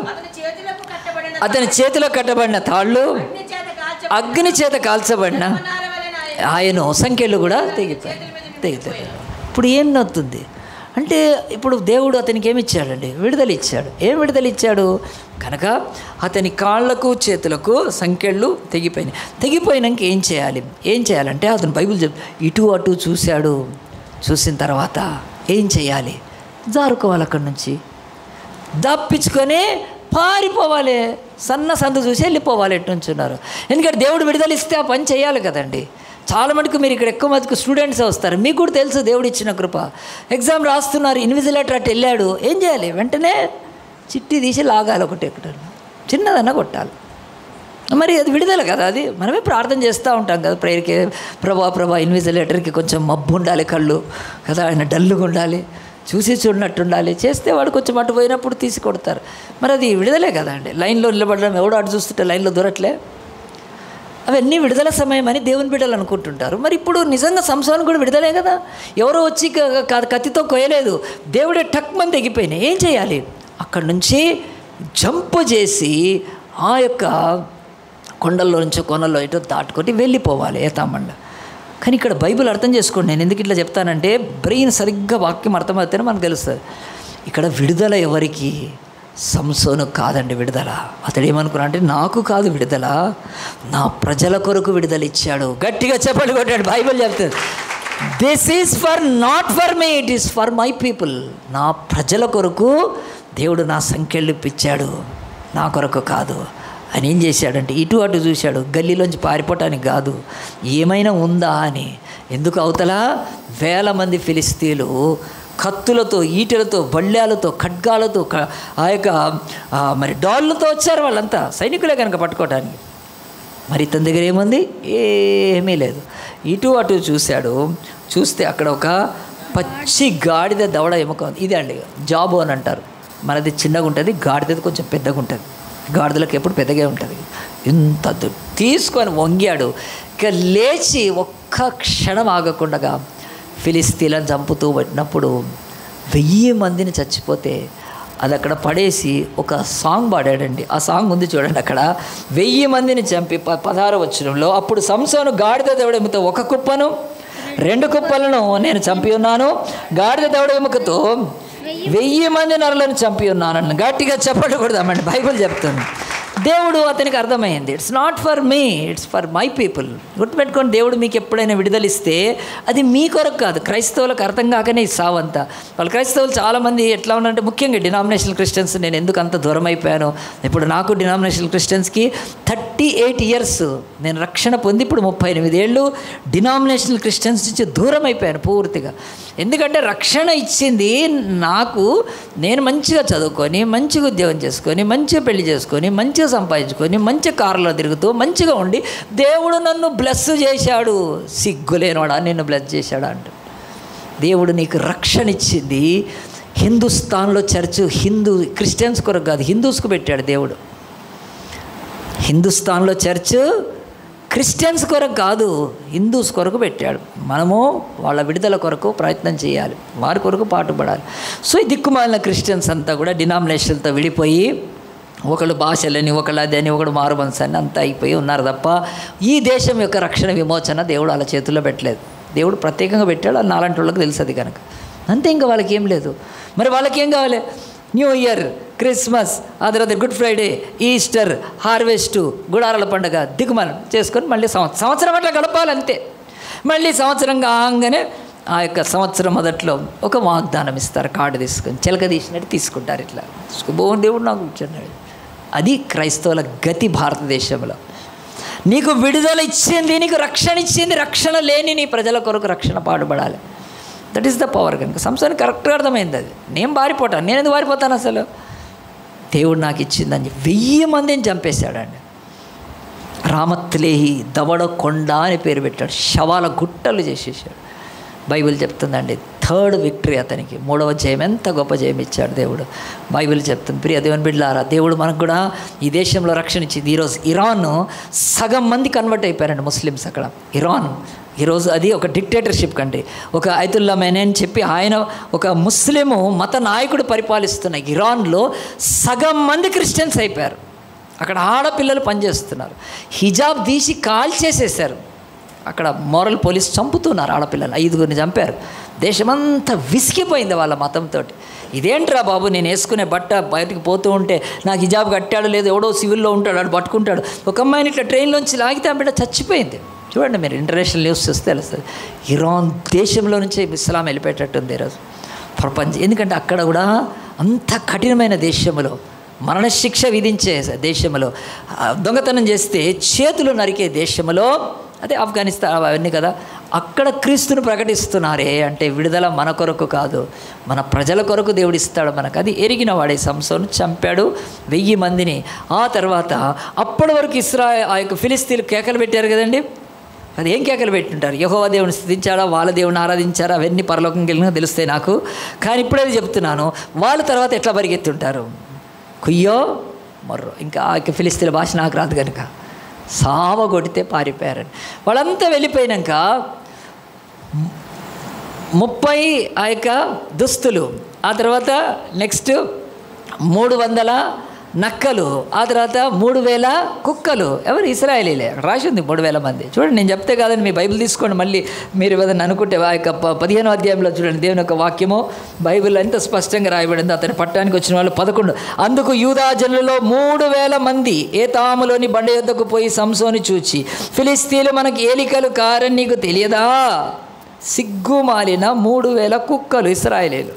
అతని చేతిలో కట్టబడిన తాళ్ళు అగ్ని చేత కాల్చబడిన ఆయన సంఖ్యలు కూడా తెగిపోయాయి తెగిపోయాయి ఇప్పుడు ఏం నొత్తుంది అంటే ఇప్పుడు దేవుడు అతనికి ఏమి ఇచ్చాడండి విడుదల ఇచ్చాడు ఏం విడుదల ఇచ్చాడు కనుక అతని కాళ్ళకు చేతులకు సంఖ్యలు తెగిపోయినాయి తెగిపోయినాక ఏం చేయాలి ఏం చేయాలంటే అతను బైబిల్ చెప్ ఇటు అటు చూశాడు చూసిన తర్వాత ఏం చేయాలి జారుకోవాలి అక్కడి నుంచి దప్పించుకొని పారిపోవాలి సన్న సందు చూసి వెళ్ళిపోవాలి ఎటు నుంచున్నారు ఎందుకంటే దేవుడు విడుదల ఇస్తే ఆ పని చేయాలి కదండి చాలా మటుకు మీరు ఇక్కడ ఎక్కువ మటుకు స్టూడెంట్స్ వస్తారు మీకు కూడా తెలుసు దేవుడు ఇచ్చిన కృప ఎగ్జామ్ రాస్తున్నారు ఇన్విజిలేటర్ అటు వెళ్ళాడు ఏం చేయాలి వెంటనే చిట్టి తీసి లాగాలి ఒకటి ఎక్కడ చిన్నదన్నా కొట్టాలి మరి అది విడుదల కదా అది మనమే ప్రార్థన చేస్తూ ఉంటాం కదా ప్రేయర్కి ప్రభా ప్రభా ఇన్విజిలేటర్కి కొంచెం మబ్బు ఉండాలి కళ్ళు కదా ఆయన డల్లుగా ఉండాలి చూసి చూడనట్టు ఉండాలి చేస్తే వాడు కొంచెం అటు పోయినప్పుడు తీసి కొడతారు మరి అది విడుదలే కదా అండి లైన్లో నిలబడడం ఎవడో అటు చూస్తుంటే లైన్లో దూరట్లే అవన్నీ విడుదల సమయం అని దేవుని బిడ్డలు అనుకుంటుంటారు మరి ఇప్పుడు నిజంగా సంసారం కూడా విడుదలే కదా ఎవరో వచ్చి క- క- కత్తితో కొయ్యలేదు దేవుడే టక్ మంది తెగిపోయినాయి ఏం చేయాలి అక్కడి నుంచి జంప్ చేసి ఆ యొక్క కొండల్లో నుంచి కొనల్లో ఇటు దాటుకొని వెళ్ళిపోవాలి ఏతామండ కానీ ఇక్కడ బైబిల్ అర్థం చేసుకోండి నేను ఎందుకు ఇట్లా చెప్తానంటే బ్రెయిన్ సరిగ్గా వాక్యం అర్థమవుతేనే మనకు తెలుస్తుంది ఇక్కడ విడుదల ఎవరికి సంసోను కాదండి విడుదల అతడు ఏమనుకున్నా అంటే నాకు కాదు విడుదల నా ప్రజల కొరకు విడుదల ఇచ్చాడు గట్టిగా చెప్పండి కొట్టాడు బైబిల్ చెప్తుంది this is for not for me it is for my people నా ప్రజల కొరకు దేవుడు నా సంఖ్యలు ఇప్పించాడు నా కొరకు కాదు ఆయన ఏం చేశాడంటే ఇటు అటు చూశాడు గల్లీలోంచి పారిపోవటానికి కాదు ఏమైనా ఉందా అని ఎందుకు అవతల వేల మంది ఫిలిస్తీన్లు కత్తులతో ఈటెలతో బళ్ళాలతో ఖడ్గాలతో క- ఆ యొక్క ఆ, మరి డాళ్ళతో వచ్చారు వాళ్ళంతా సైనికులే కనుక పట్టుకోవడానికి మరి ఇతని దగ్గర ఏముంది ఏమీ లేదు ఇటు అటు చూశాడు చూస్తే అక్కడ ఒక పచ్చి గాడిద దవడ ఎముక ఉంది ఇదే అండి జాబు అని అంటారు మనది చిన్నగా ఉంటుంది గాడిదది కొంచెం పెద్దగా ఉంటుంది గాడిదలకు ఎప్పుడు పెద్దగా ఉంటుంది ఇంత దు- తీసుకొని వంగాడు ఇక లేచి ఒక్క క్షణం ఆగకుండా ఫిలిస్తీన్లను చంపుతూ పట్టినప్పుడు వెయ్యి మందిని చచ్చిపోతే అది అక్కడ పడేసి ఒక సాంగ్ పాడాడండి ఆ సాంగ్ ఉంది చూడండి అక్కడ వెయ్యి మందిని చంపి ప పదహారు వచ్చినంలో అప్పుడు సంసోను గాడిద దవడెముతో ఒక కుప్పను రెండు కుప్పలను నేను చంపి ఉన్నాను గాడిద దవడెముకతో వెయ్యి మంది నరులను చంపి ఉన్నాను గట్టిగా చెప్పకూడదామండి బైబిల్ చెప్తుంది దేవుడు అతనికి అర్థమైంది it's not for me it's for my people గుర్తుపెట్టుకోండి దేవుడు మీకు ఎప్పుడైనా విడుదలిస్తే అది మీ కొరకు కాదు క్రైస్తవులకు అర్థం కాకనే ఈ సావంతా వాళ్ళు క్రైస్తవులు చాలామంది ఎట్లా ఉన్నారంటే ముఖ్యంగా డినామినేషనల్ క్రిస్టియన్స్ నేను ఎందుకు అంత దూరం అయిపోయాను ఇప్పుడు నాకు డినామినేషనల్ క్రిస్టియన్స్కి థర్టీ ఎయిట్ ఇయర్స్ నేను రక్షణ పొంది ఇప్పుడు ముప్పై ఎనిమిది ఏళ్ళు డినామినేషనల్ క్రిస్టియన్స్ నుంచి దూరం అయిపోయాను పూర్తిగా ఎందుకంటే రక్షణ ఇచ్చింది నాకు నేను మంచిగా చదువుకొని మంచిగా ఉద్యోగం చేసుకొని మంచిగా పెళ్లి చేసుకొని మంచిగా సంపాదించుకొని మంచి కారులో తిరుగుతూ మంచిగా ఉండి దేవుడు నన్ను బ్లెస్ చేశాడు సిగ్గులేనోడా నిన్ను బ్లెస్ చేశాడా అంట దేవుడు నీకు రక్షణ ఇచ్చింది హిందుస్థాన్లో చర్చ్ హిందూ క్రిస్టియన్స్ కొరకు కాదు హిందూస్కు పెట్టాడు దేవుడు హిందుస్థాన్లో చర్చ్ క్రిస్టియన్స్ కొరకు కాదు హిందూస్ కొరకు పెట్టాడు మనము వాళ్ళ విడుదల కొరకు ప్రయత్నం చేయాలి వారి కొరకు పాటుపడాలి సో ఈ దిక్కుమాలిన క్రిస్టియన్స్ అంతా కూడా డినామినేషన్తో విడిపోయి ఒకళ్ళు భాషలని ఒకళ్ళు అదని ఒకడు మారు మనసాన్ని అంతా అయిపోయి ఉన్నారు తప్ప ఈ దేశం యొక్క రక్షణ విమోచన దేవుడు వాళ్ళ చేతుల్లో పెట్టలేదు దేవుడు ప్రత్యేకంగా పెట్టాడు అది నాలాంటి వాళ్ళకి తెలుసు అది కనుక అంతే ఇంకా వాళ్ళకి ఏం లేదు మరి వాళ్ళకి ఏం కావాలి న్యూ ఇయర్ క్రిస్మస్ ఆ తర్వాత గుడ్ ఫ్రైడే ఈస్టర్ హార్వెస్ట్ గుడారాల పండుగ దిగుమల చేసుకొని మళ్ళీ సంవత్సరం సంవత్సరం అట్లా గడపాలి అంతే మళ్ళీ సంవత్సరం కాగానే ఆ యొక్క సంవత్సరం మొదట్లో ఒక వాగ్దానం ఇస్తారు కార్డు తీసుకొని చిలక తీసినట్టు తీసుకుంటారు ఇట్లా శుభోన్ దేవుడు నాకు ఇచ్చాడు అది క్రైస్తవుల గతి భారతదేశంలో నీకు విడుదల ఇచ్చింది నీకు రక్షణ ఇచ్చింది రక్షణ లేని నీ ప్రజల కొరకు రక్షణ పాటుపడాలి దట్ ఈస్ ద పవర్ కనుక సంస్థానికి కరెక్ట్గా అర్థమైంది అది నేను పారిపోతాను నేను ఎందుకు పారిపోతాను అసలు దేవుడు నాకు ఇచ్చిందని చెప్పి వెయ్యి మందిని చంపేశాడండి రామత్లేహి దవడ కొండ అని పేరు పెట్టాడు శవాల గుట్టలు చేసేసాడు బైబిల్ చెప్తుందండి థర్డ్ విక్టరీ అతనికి మూడవ జయం ఎంత గొప్ప జయం ఇచ్చాడు దేవుడు బైబిల్ చెప్తుంది ప్రియ దేవుని బిడ్డలారా దేవుడు మనకు కూడా ఈ దేశంలో రక్షణ ఇచ్చింది ఈరోజు ఇరాన్ సగం మంది కన్వర్ట్ అయిపోయారండి ముస్లిమ్స్ అక్కడ ఇరాన్ ఈరోజు అది ఒక డిక్టేటర్షిప్ కండి ఒక ఐతుల్లా మెనే అని చెప్పి ఆయన ఒక ముస్లిము మత నాయకుడు పరిపాలిస్తున్న ఇరాన్లో సగం మంది క్రిస్టియన్స్ అయిపోయారు అక్కడ ఆడపిల్లలు పనిచేస్తున్నారు హిజాబ్ తీసి కాల్చేసేసారు అక్కడ మోరల్ పోలీస్ చంపుతున్నారు ఆడపిల్లలు ఐదుగురిని చంపారు దేశమంతా విసిగిపోయింది వాళ్ళ మతంతో ఇదేంట్రా బాబు నేను వేసుకునే బట్ట బయటికి పోతూ ఉంటే నాకు హిజాబ్ కట్టాడు లేదు ఎవడో సివిల్లో ఉంటాడు వాడు పట్టుకుంటాడు ఒక అమ్మాయిని ఇట్లా ట్రైన్లోంచి లాగితే ఆ బిడ్డ చచ్చిపోయింది చూడండి మీరు ఇంటర్నేషనల్ న్యూస్ చూస్తే తెలుస్తుంది ఇరాన్ దేశంలో నుంచే ఇస్లాం వెళ్ళిపోయేటట్టుంది ఈరోజు ప్రపంచం ఎందుకంటే అక్కడ కూడా అంత కఠినమైన దేశంలో మరణశిక్ష విధించే దేశంలో ఆ, దొంగతనం చేస్తే చేతులు నరికే దేశంలో అదే ఆఫ్ఘనిస్తాన్ అవన్నీ కదా అక్కడ క్రీస్తును ప్రకటిస్తున్నారే అంటే విడుదల మన కొరకు కాదు మన ప్రజల కొరకు దేవుడు ఇస్తాడు మనకు అది ఎరిగిన వాడే సంసోను చంపాడు వెయ్యి మందిని ఆ తర్వాత అప్పటి వరకు ఇస్రా ఆ యొక్క ఫిలిస్తీన్లు కేకలు పెట్టారు కదండి అది ఏం కేకలు పెట్టుంటారు యహోవా దేవుని స్థుతించాడా వాళ్ళ దేవుని ఆరాధించారా అవన్నీ పరలోకంకి వెళ్ళినా తెలుస్తాయి నాకు కానీ ఇప్పుడేది చెప్తున్నాను వాళ్ళ తర్వాత ఎట్లా పరిగెత్తుంటారు కుయ్యో మర్రో ఇంకా ఆ యొక్క ఫిలిస్తీన్ల భాష నాకు రాదు కనుక సావ కొడితే పారిపోయారని వాళ్ళంతా వెళ్ళిపోయినాక ముప్పై ఆ యొక్క దుస్తులు ఆ తర్వాత నెక్స్ట్ మూడు వందల నక్కలు ఆ తర్వాత మూడు వేల కుక్కలు ఎవరు ఇస్రాయలీలే అక్కడ రాసి ఉంది మూడు వేల మంది చూడండి నేను చెప్తే కాదని మీ బైబిల్ తీసుకోండి మళ్ళీ మీరు ఏదైనా అనుకుంటే ఆ యొక్క ప- పదిహేనో అధ్యాయంలో చూడండి దేవుని యొక్క వాక్యము బైబిల్ ఎంత స్పష్టంగా రాయబడింది అతని పట్టణానికి వచ్చిన వాళ్ళు పదకొండు అందుకు యూదా జనులలో మూడు వేల మంది ఏ తాములోని బండ యొద్దకు పోయి సంసోని చూచి ఫిలిస్తీన్లు మనకి ఏలికలు కారని నీకు తెలియదా సిగ్గుమాలిన మూడు వేల కుక్కలు ఇస్రాయలీలు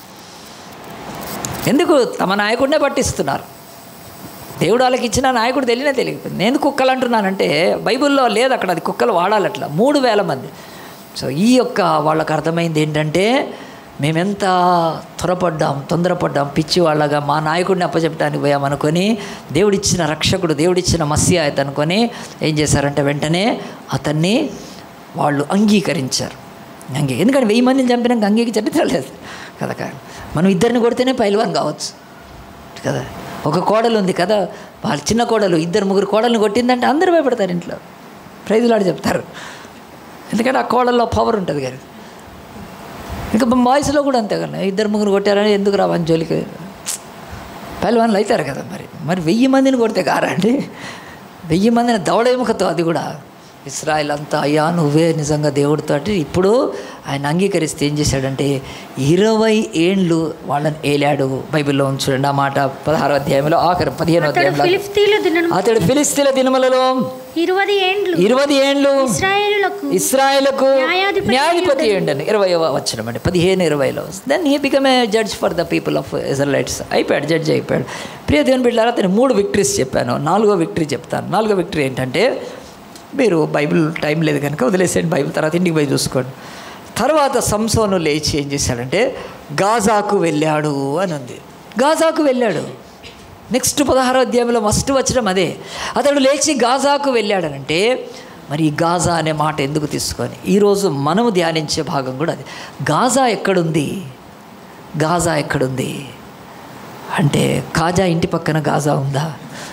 ఎందుకు తమ నాయకుడినే పట్టిస్తున్నారు దేవుడు వాళ్ళకి ఇచ్చిన నాయకుడు తెలియనే తెలియకపోయింది నేను కుక్కలు అంటున్నానంటే బైబిల్లో లేదు అక్కడ అది కుక్కలు వాడాలి అట్లా మూడు వేల మంది సో ఈ యొక్క వాళ్ళకి అర్థమైంది ఏంటంటే మేమెంత త్వరపడ్డాం తొందరపడ్డాం పిచ్చి వాళ్ళగా మా నాయకుడిని అప్పచెప్పడానికి పోయామనుకొని దేవుడిచ్చిన రక్షకుడు దేవుడిచ్చిన మస్యాయత అనుకొని ఏం చేశారంటే వెంటనే అతన్ని వాళ్ళు అంగీకరించారు అంగీ ఎందుకంటే వెయ్యి మందిని చంపినాక అంగీకరించడం లేదు కదా కాదు మనం ఇద్దరిని కొడితేనే పైల్వాన్ కావచ్చు కదా ఒక కోడలు ఉంది కదా వాళ్ళ చిన్న కోడలు ఇద్దరు ముగ్గురు కోడల్ని కొట్టిందంటే అందరూ భయపడతారు ఇంట్లో ప్రైజులాడు చెప్తారు ఎందుకంటే ఆ కోడల్లో పవర్ ఉంటుంది కానీ ఇంకా బాయ్స్లో కూడా అంతే కదా ఇద్దరు ముగ్గురు కొట్టారని ఎందుకు రావని జోలికి పైల్వాన్లు అవుతారు కదా మరి మరి వెయ్యి మందిని కొడితే కారా అండి వెయ్యి మందిని దవడేముఖతో అది కూడా ఇస్రాయల్ అంతా అయ్యా నువ్వే నిజంగా దేవుడితోటి ఇప్పుడు ఆయన అంగీకరిస్తే ఏం చేశాడంటే ఇరవై ఏండ్లు వాళ్ళని ఏలాడు బైబిల్లో ఉంచుడండి ఆ మాట పదహారో అధ్యాయంలో ఆఖరి పదిహేనో అతడు అధ్యాయంలో ఫిలిస్తీన్ల దినము అతడు ఫిలిస్తీన్ల దినములలో ఇరవై ఏండ్లు ఇరవై ఏండ్లు ఇస్రాయేలులకు ఇస్రాయలకు న్యాయాధిపతి న్యాయాధిపతి ఏంటండి ఇరవై వచ్చిన అండి పదిహేను ఇరవైలో then he become a judge for the people of Israelites అయిపోయాడు జడ్జ్ అయిపోయాడు ప్రియ దేవుని బిడ్డారా అతను మూడు విక్టరీస్ చెప్పాను నాలుగో విక్టరీ చెప్తాను నాలుగో విక్టరీ ఏంటంటే మీరు బైబిల్ టైం లేదు కనుక వదిలేసేయండి బైబిల్ తర్వాత ఇంటికి పోయి చూసుకోండి తర్వాత సంసోను లేచి ఏం చేశాడంటే గాజాకు వెళ్ళాడు అని ఉంది గాజాకు వెళ్ళాడు నెక్స్ట్ పదహారో అధ్యాయంలో మస్ట్ వచ్చడం అదే అతడు లేచి గాజాకు వెళ్ళాడనంటే మరి ఈ గాజా అనే మాట ఎందుకు తీసుకొని ఈరోజు మనము ధ్యానించే భాగం కూడా అది గాజా ఎక్కడుంది గాజా ఎక్కడుంది అంటే కాజా ఇంటి పక్కన గాజా ఉందా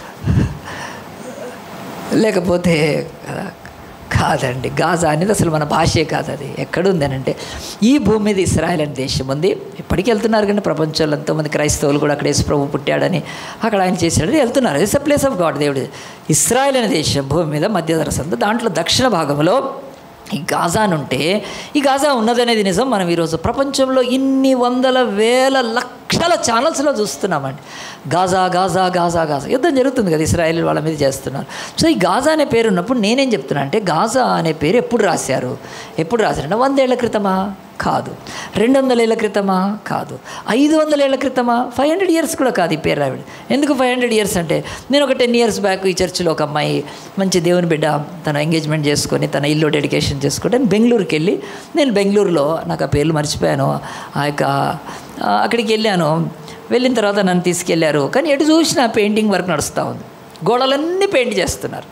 లేకపోతే కదా, కాదండి గాజా అనేది అసలు మన భాషే కాదు అది ఎక్కడుంది అని అంటే ఈ భూమి మీద ఇస్రాయల్ అనే దేశం ఉంది ఇప్పటికీ వెళ్తున్నారు కానీ ప్రపంచంలో ఎంతోమంది క్రైస్తవులు కూడా అక్కడ యేసు ప్రభు పుట్టాడని అక్కడ ఆయన చేశాడని వెళ్తున్నారు it's a place of God దేవుడు ఇస్రాయల్ అనే దేశం భూమి మీద మధ్యధరసందు దాంట్లో దక్షిణ భాగంలో ఈ గాజా అని ఉంటే ఈ గాజా ఉన్నదనేది నిజం మనం ఈరోజు ప్రపంచంలో ఇన్ని వందల వేల లక్షల ఛానల్స్లో చూస్తున్నామండి గాజా గాజా గాజా గాజా యుద్ధం జరుగుతుంది కదా ఇస్రాయేల్ వాళ్ళ మీద చేస్తున్నారు సో ఈ గాజా అనే పేరు ఉన్నప్పుడు నేనేం చెప్తున్నా అంటే గాజా అనే పేరు ఎప్పుడు రాశారు ఎప్పుడు రాశారంటే వందేళ్ల క్రితమా కాదు రెండు వందల ఏళ్ళ క్రితమా కాదు ఐదు వందల ఏళ్ళ క్రితమా ఫైవ్ హండ్రెడ్ ఇయర్స్ కూడా కాదు ఈ పేరు రావిడ ఎందుకు ఫైవ్ హండ్రెడ్ ఇయర్స్ అంటే నేను ఒక టెన్ ఇయర్స్ బ్యాక్ ఈ చర్చిలో ఒక అమ్మాయి మంచి దేవుని బిడ్డ తన ఎంగేజ్మెంట్ చేసుకొని తన ఇల్లు డెడికేషన్ చేసుకుంటే నేను బెంగళూరుకి వెళ్ళి నేను బెంగళూరులో నాకు ఆ పేర్లు మర్చిపోయాను ఆ యొక్క ఆ, అక్కడికి వెళ్ళాను వెళ్ళిన తర్వాత నన్ను తీసుకెళ్లారు కానీ ఎటు చూసినా పెయింటింగ్ వర్క్ నడుస్తూ ఉంది గోడలన్నీ పెయింట్ చేస్తున్నారు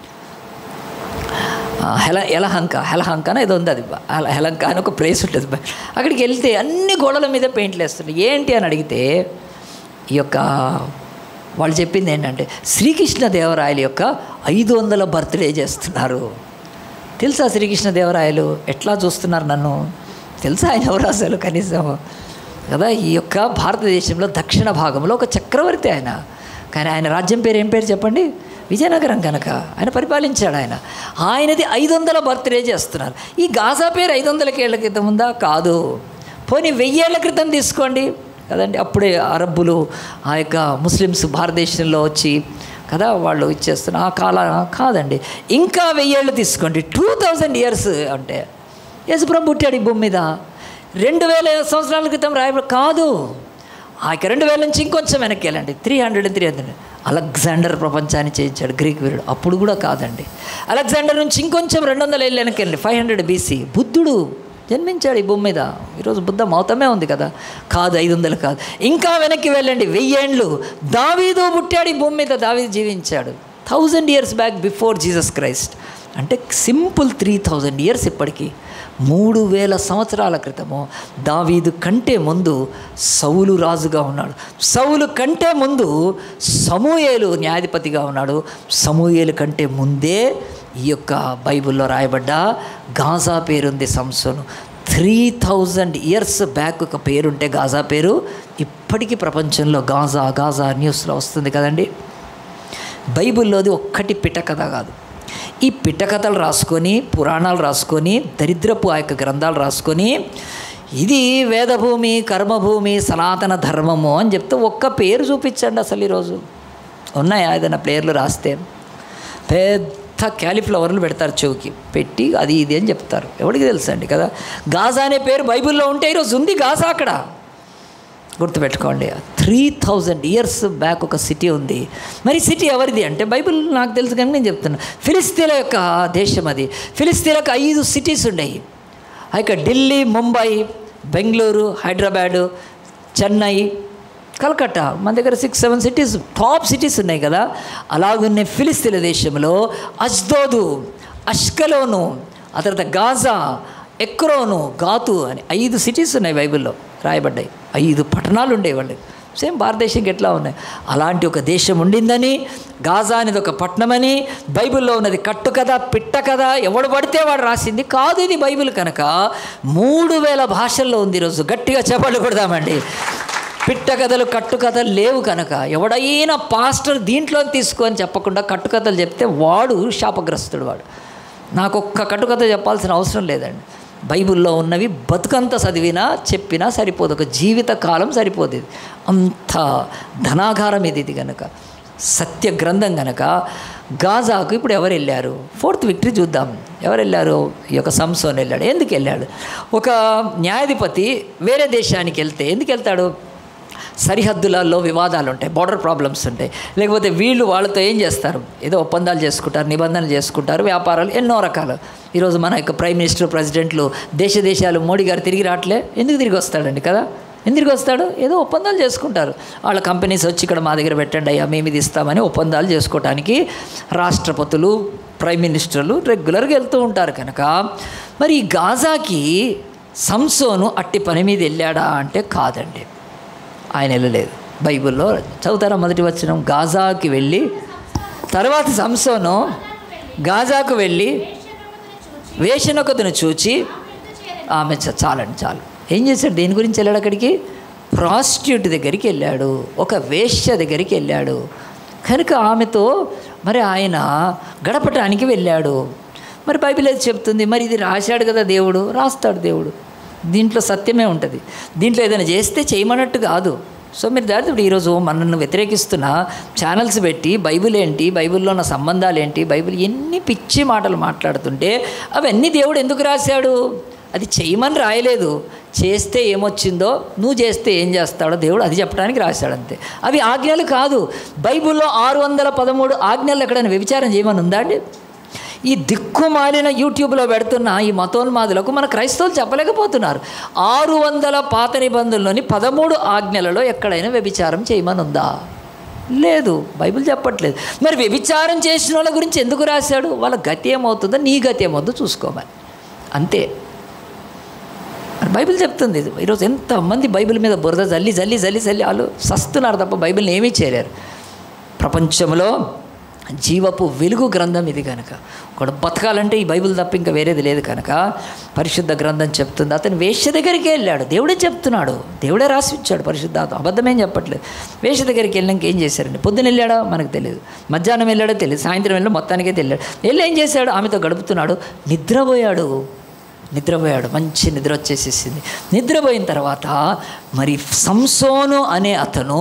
ఆ, హెల ఎలహంక హెలహంక అని ఏదో ఉంది అది హెల- హెలంక అని ఒక ప్లేస్ ఉంటుంది బ- అక్కడికి వెళ్తే అన్ని గోడల మీద పెయింట్లు వేస్తున్నాయి ఏంటి అని అడిగితే ఈ యొక్క వాళ్ళు చెప్పింది ఏంటంటే శ్రీకృష్ణ దేవరాయల యొక్క ఐదు వందల బర్త్డే చేస్తున్నారు తెలుసా శ్రీకృష్ణ దేవరాయలు ఎట్లా చూస్తున్నారు నన్ను తెలుసా ఆయన ఎవరు అసలు కనీసం కదా ఈ యొక్క భారతదేశంలో దక్షిణ భాగంలో ఒక చక్రవర్తి ఆయన కానీ ఆయన రాజ్యం పేరు ఏం పేరు చెప్పండి విజయనగరం కనుక ఆయన పరిపాలించాడు ఆయన ఆయనది ఐదు వందల బర్త్డే చేస్తున్నారు ఈ గాజా పేరు ఐదు వందలకి ఏళ్ళ క్రితం ఉందా కాదు పోనీ వెయ్యేళ్ల క్రితం తీసుకోండి కదండి అప్పుడే అరబ్బులు ఆ యొక్క ముస్లిమ్స్ భారతదేశంలో వచ్చి కదా వాళ్ళు ఇచ్చేస్తున్నారు ఆ కాల కాదండి ఇంకా వెయ్యేళ్ళు తీసుకోండి టూ థౌజండ్ ఇయర్స్ అంటే యేసుప్రభు పుట్టాడు ఈ భూమి మీద రెండు వేల సంవత్సరాల క్రితం రాయబడి కాదు ఆ యొక్క రెండు వేల నుంచి ఇంకొంచెం వెనక్కి వెళ్ళండి three hundred three hundred Alexander ప్రపంచాన్ని చేయించాడు గ్రీక్ వీరుడు అప్పుడు కూడా కాదండి అలెగ్జాండర్ నుంచి ఇంకొంచెం రెండు వందల ఏళ్ళు వెనక్కి వెళ్ళండి ఫైవ్ హండ్రెడ్ బీసీ బుద్ధుడు జన్మించాడు ఈ భూమి మీద ఈరోజు బుద్ధ మౌతమే ఉంది కదా కాదు ఐదు వందలు కాదు ఇంకా వెనక్కి వెళ్ళండి వెయ్యేండ్లు దావీదు పుట్టాడు ఈ భూమి మీద దావీదు జీవించాడు thousand years back before Jesus Christ అంటే సింపుల్ త్రీ థౌజండ్ ఇయర్స్ ఇప్పటికీ మూడు వేల సంవత్సరాల క్రితము దావీదు కంటే ముందు సౌలు రాజుగా ఉన్నాడు సౌలు కంటే ముందు సమూయేలు న్యాయాధిపతిగా ఉన్నాడు సమూయేలు కంటే ముందే ఈ యొక్క బైబిల్లో రాయబడ్డ గాజా పేరుంది సంసోను త్రీ థౌజండ్ ఇయర్స్ బ్యాక్ ఒక పేరుంటే గాజా పేరు ఇప్పటికీ ప్రపంచంలో గాజా గాజా న్యూస్లో వస్తుంది కదండి బైబిల్లోది ఒక్కటి పిట్టకథ కాదు ఈ పిట్టకథలు రాసుకొని పురాణాలు రాసుకొని దరిద్రపు ఆ యొక్క గ్రంథాలు రాసుకొని ఇది వేదభూమి కర్మభూమి సనాతన ధర్మము అని చెప్తే ఒక్క పేరు చూపించండి అసలు ఈరోజు ఉన్నాయా ఏదైనా ప్లేయర్లు రాస్తే పెద్ద క్యాలీఫ్లవర్లు పెడతారు చెవుకి పెట్టి అది ఇది అని చెప్తారు ఎవరికి తెలుసండి కదా గాజా అనే పేరు బైబిల్లో ఉంటే ఈరోజు ఉంది గాజా అక్కడ గుర్తుపెట్టుకోండి త్రీ థౌజండ్ ఇయర్స్ బ్యాక్ ఒక సిటీ ఉంది మరి సిటీ ఎవరిది అంటే బైబిల్ నాకు తెలుసు కానీ నేను చెప్తున్నా ఫిలిస్తీన్ల యొక్క దేశం అది ఫిలిస్తీన్లకు ఐదు సిటీస్ ఉన్నాయి ఇక ఢిల్లీ ముంబై బెంగళూరు హైదరాబాదు చెన్నై కలకత్తా మన దగ్గర six seven cities top cities ఉన్నాయి కదా అలాగున్న ఫిలిస్తీన్ల దేశంలో అజ్దోదు అష్కలోను ఆ తర్వాత గాజా ఎక్రోను గాతు అని ఐదు సిటీస్ ఉన్నాయి బైబిల్లో రాయబడ్డాయి ఐదు పట్టణాలు ఉండేవాళ్ళు సేమ్ భారతదేశంకి ఎట్లా ఉన్నాయి అలాంటి ఒక దేశం ఉండిందని గాజా అనేది ఒక పట్టణమని బైబిల్లో ఉన్నది కట్టు కథ పిట్ట కథ ఎవడు పడితే వాడు రాసింది కాదు ఇది బైబిల్ కనుక మూడు వేల భాషల్లో ఉంది ఈరోజు గట్టిగా చెప్పలు కొడదామండి పిట్ట కథలు కట్టు కథలు లేవు కనుక ఎవడైనా పాస్టర్ దీంట్లో తీసుకొని చెప్పకుండా కట్టు కథలు చెప్తే వాడు శాపగ్రస్తుడు వాడు నాకు ఒక్క కట్టుకథ చెప్పాల్సిన అవసరం లేదండి బైబిల్లో ఉన్నవి బతుకంత చదివినా చెప్పినా సరిపోదు ఒక జీవిత కాలం సరిపోదు ఇది అంత ధనాగారం ఇది ఇది కనుక సత్య గ్రంథం కనుక గాజాకు ఇప్పుడు ఎవరు వెళ్ళారు ఫోర్త్ విక్టరీ చూద్దాం ఎవరు వెళ్ళారు ఈ యొక్క సంసోన్ వెళ్ళాడు ఎందుకు వెళ్ళాడు ఒక న్యాయాధిపతి వేరే దేశానికి వెళ్తే ఎందుకు వెళ్తాడు సరిహద్దులలో వివాదాలు ఉంటాయి బార్డర్ ప్రాబ్లమ్స్ ఉంటాయి లేకపోతే వీళ్ళు వాళ్ళతో ఏం చేస్తారు ఏదో ఒప్పందాలు చేసుకుంటారు నిబంధనలు చేసుకుంటారు వ్యాపారాలు ఎన్నో రకాలు ఈరోజు మన యొక్క ప్రైమ్ మినిస్టర్ ప్రెసిడెంట్లు దేశ దేశాలు మోడీ గారు తిరిగి రావట్లే ఎందుకు తిరిగి వస్తాడండి కదా ఎందుకు వస్తాడు ఏదో ఒప్పందాలు చేసుకుంటారు వాళ్ళ కంపెనీస్ వచ్చి ఇక్కడ మా దగ్గర పెట్టండి అయ్యా మేము ఇది ఇస్తామని ఒప్పందాలు చేసుకోవడానికి రాష్ట్రపతులు ప్రైమ్ మినిస్టర్లు రెగ్యులర్గా వెళ్తూ ఉంటారు కనుక మరి ఈ గాజాకి సంసోను అట్టి పని మీద వెళ్ళాడా అంటే కాదండి ఆయన వెళ్ళలేదు బైబిల్లో చదువుతారా మొదటి వచ్చిన గాజాకి వెళ్ళి తర్వాత సంసోను గాజాకు వెళ్ళి వేషనొకతను చూచి ఆమె చ- చాలండి చాలు ఏం చేశాడు దేని గురించి వెళ్ళాడు అక్కడికి ప్రాస్టిట్యూట్ దగ్గరికి వెళ్ళాడు ఒక వేశ్య దగ్గరికి వెళ్ళాడు కనుక ఆమెతో మరి ఆయన గడపటానికి వెళ్ళాడు మరి బైబిల్ ఏది చెప్తుంది మరి ఇది రాశాడు కదా దేవుడు రాస్తాడు దేవుడు దీంట్లో సత్యమే ఉంటుంది దీంట్లో ఏదైనా చేస్తే చేయమన్నట్టు కాదు సో మీరు దాని ఇప్పుడు ఈరోజు మనల్ని వ్యతిరేకిస్తున్న ఛానల్స్ పెట్టి బైబిల్ ఏంటి బైబిల్లో ఉన్న సంబంధాలు ఏంటి బైబిల్ ఎన్ని పిచ్చి మాటలు మాట్లాడుతుంటే అవన్నీ దేవుడు ఎందుకు రాశాడు అది చేయమని రాయలేదు చేస్తే ఏమొచ్చిందో నువ్వు చేస్తే ఏం చేస్తాడో దేవుడు అది చెప్పడానికి రాశాడు అంతే అవి ఆజ్ఞలు కాదు బైబిల్లో ఆరు వందల పదమూడు ఆజ్ఞలు ఎక్కడైనా వ్యభిచారం చేయమని ఉందా అండి ఈ దిక్కుమాలిన యూట్యూబ్లో పెడుతున్న ఈ మతోన్మాదులకు మన క్రైస్తవులు చెప్పలేకపోతున్నారు ఆరు వందల పాత నిబంధనలోని పదమూడు ఆజ్ఞలలో ఎక్కడైనా వ్యభిచారం చేయమని ఉందా లేదు బైబిల్ చెప్పట్లేదు మరి వ్యభిచారం చేసిన వాళ్ళ గురించి ఎందుకు రాశాడు వాళ్ళ గతి ఏమవుతుందో నీ గతి ఏమవుతుందో చూసుకోమని అంతే మరి బైబిల్ చెప్తుంది ఇది ఈరోజు ఎంతమంది బైబిల్ మీద బురద జల్లి జల్లి జల్లి జల్లి వాళ్ళు సస్తున్నారు తప్ప బైబిల్ని ఏమీ చేయలేరు ప్రపంచంలో జీవపు వెలుగు గ్రంథం ఇది కనుక ఒకడు బతకాలంటే ఈ బైబిల్ తప్ప ఇంకా వేరేది లేదు కనుక పరిశుద్ధ గ్రంథం చెప్తుంది అతను వేష్య దగ్గరికి వెళ్ళాడు దేవుడే చెప్తున్నాడు దేవుడే రాసి ఇచ్చాడు పరిశుద్ధాత్మ అబద్ధమేం చెప్పట్లేదు వేష్య దగ్గరికి వెళ్ళాక ఏం చేశారండి పొద్దున వెళ్ళాడో మనకు తెలియదు మధ్యాహ్నం వెళ్ళాడో తెలియదు సాయంత్రం వెళ్ళి మొత్తానికే తెలియదు వెళ్ళి ఏం చేశాడు ఆమెతో గడుపుతున్నాడు నిద్రపోయాడు నిద్రపోయాడు మంచి నిద్ర వచ్చేసేసింది నిద్రపోయిన తర్వాత మరి సంసోను అనే అతను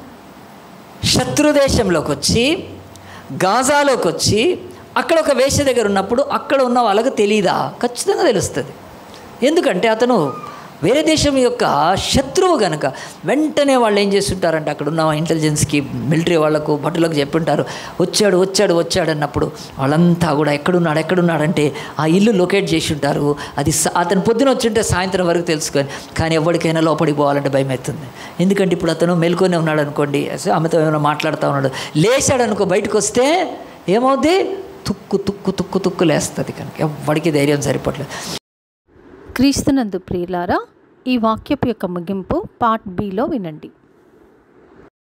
శత్రుదేశంలోకి వచ్చి గాజాలోకి వచ్చి అక్కడ ఒక వేష దగ్గర ఉన్నప్పుడు అక్కడ ఉన్న వాళ్ళకు తెలియదా ఖచ్చితంగా తెలుస్తుంది ఎందుకంటే అతను వేరే దేశం యొక్క శత్రువు కనుక వెంటనే వాళ్ళు ఏం చేస్తుంటారంటే అక్కడ ఉన్న ఇంటెలిజెన్స్కి మిలిటరీ వాళ్ళకు భటులకు చెప్పుంటారు వచ్చాడు వచ్చాడు వచ్చాడు అన్నప్పుడు వాళ్ళంతా కూడా ఎక్కడున్నాడు ఎక్కడున్నాడంటే ఆ ఇల్లు లొకేట్ చేసి ఉంటారు అది స- అతను పొద్దున వచ్చుంటే సాయంత్రం వరకు తెలుసుకొని కానీ ఎవరికైనా లోపలికి పోవాలంటే భయం అవుతుంది ఎందుకంటే ఇప్పుడు అతను మేల్కొనే ఉన్నాడు అనుకోండి అసలు ఆమెతో ఏమైనా మాట్లాడుతూ ఉన్నాడు లేచాడు అనుకో బయటకు వస్తే ఏమవుద్ది తుక్కు తుక్కు తుక్కు తుక్కు లేస్తుంది కనుక ఎవరికి ధైర్యం సరిపడలేదు క్రీస్తునందు ప్రియులారా ఈ వాక్యపు యొక్క ముగింపు పార్ట్ బిలో వినండి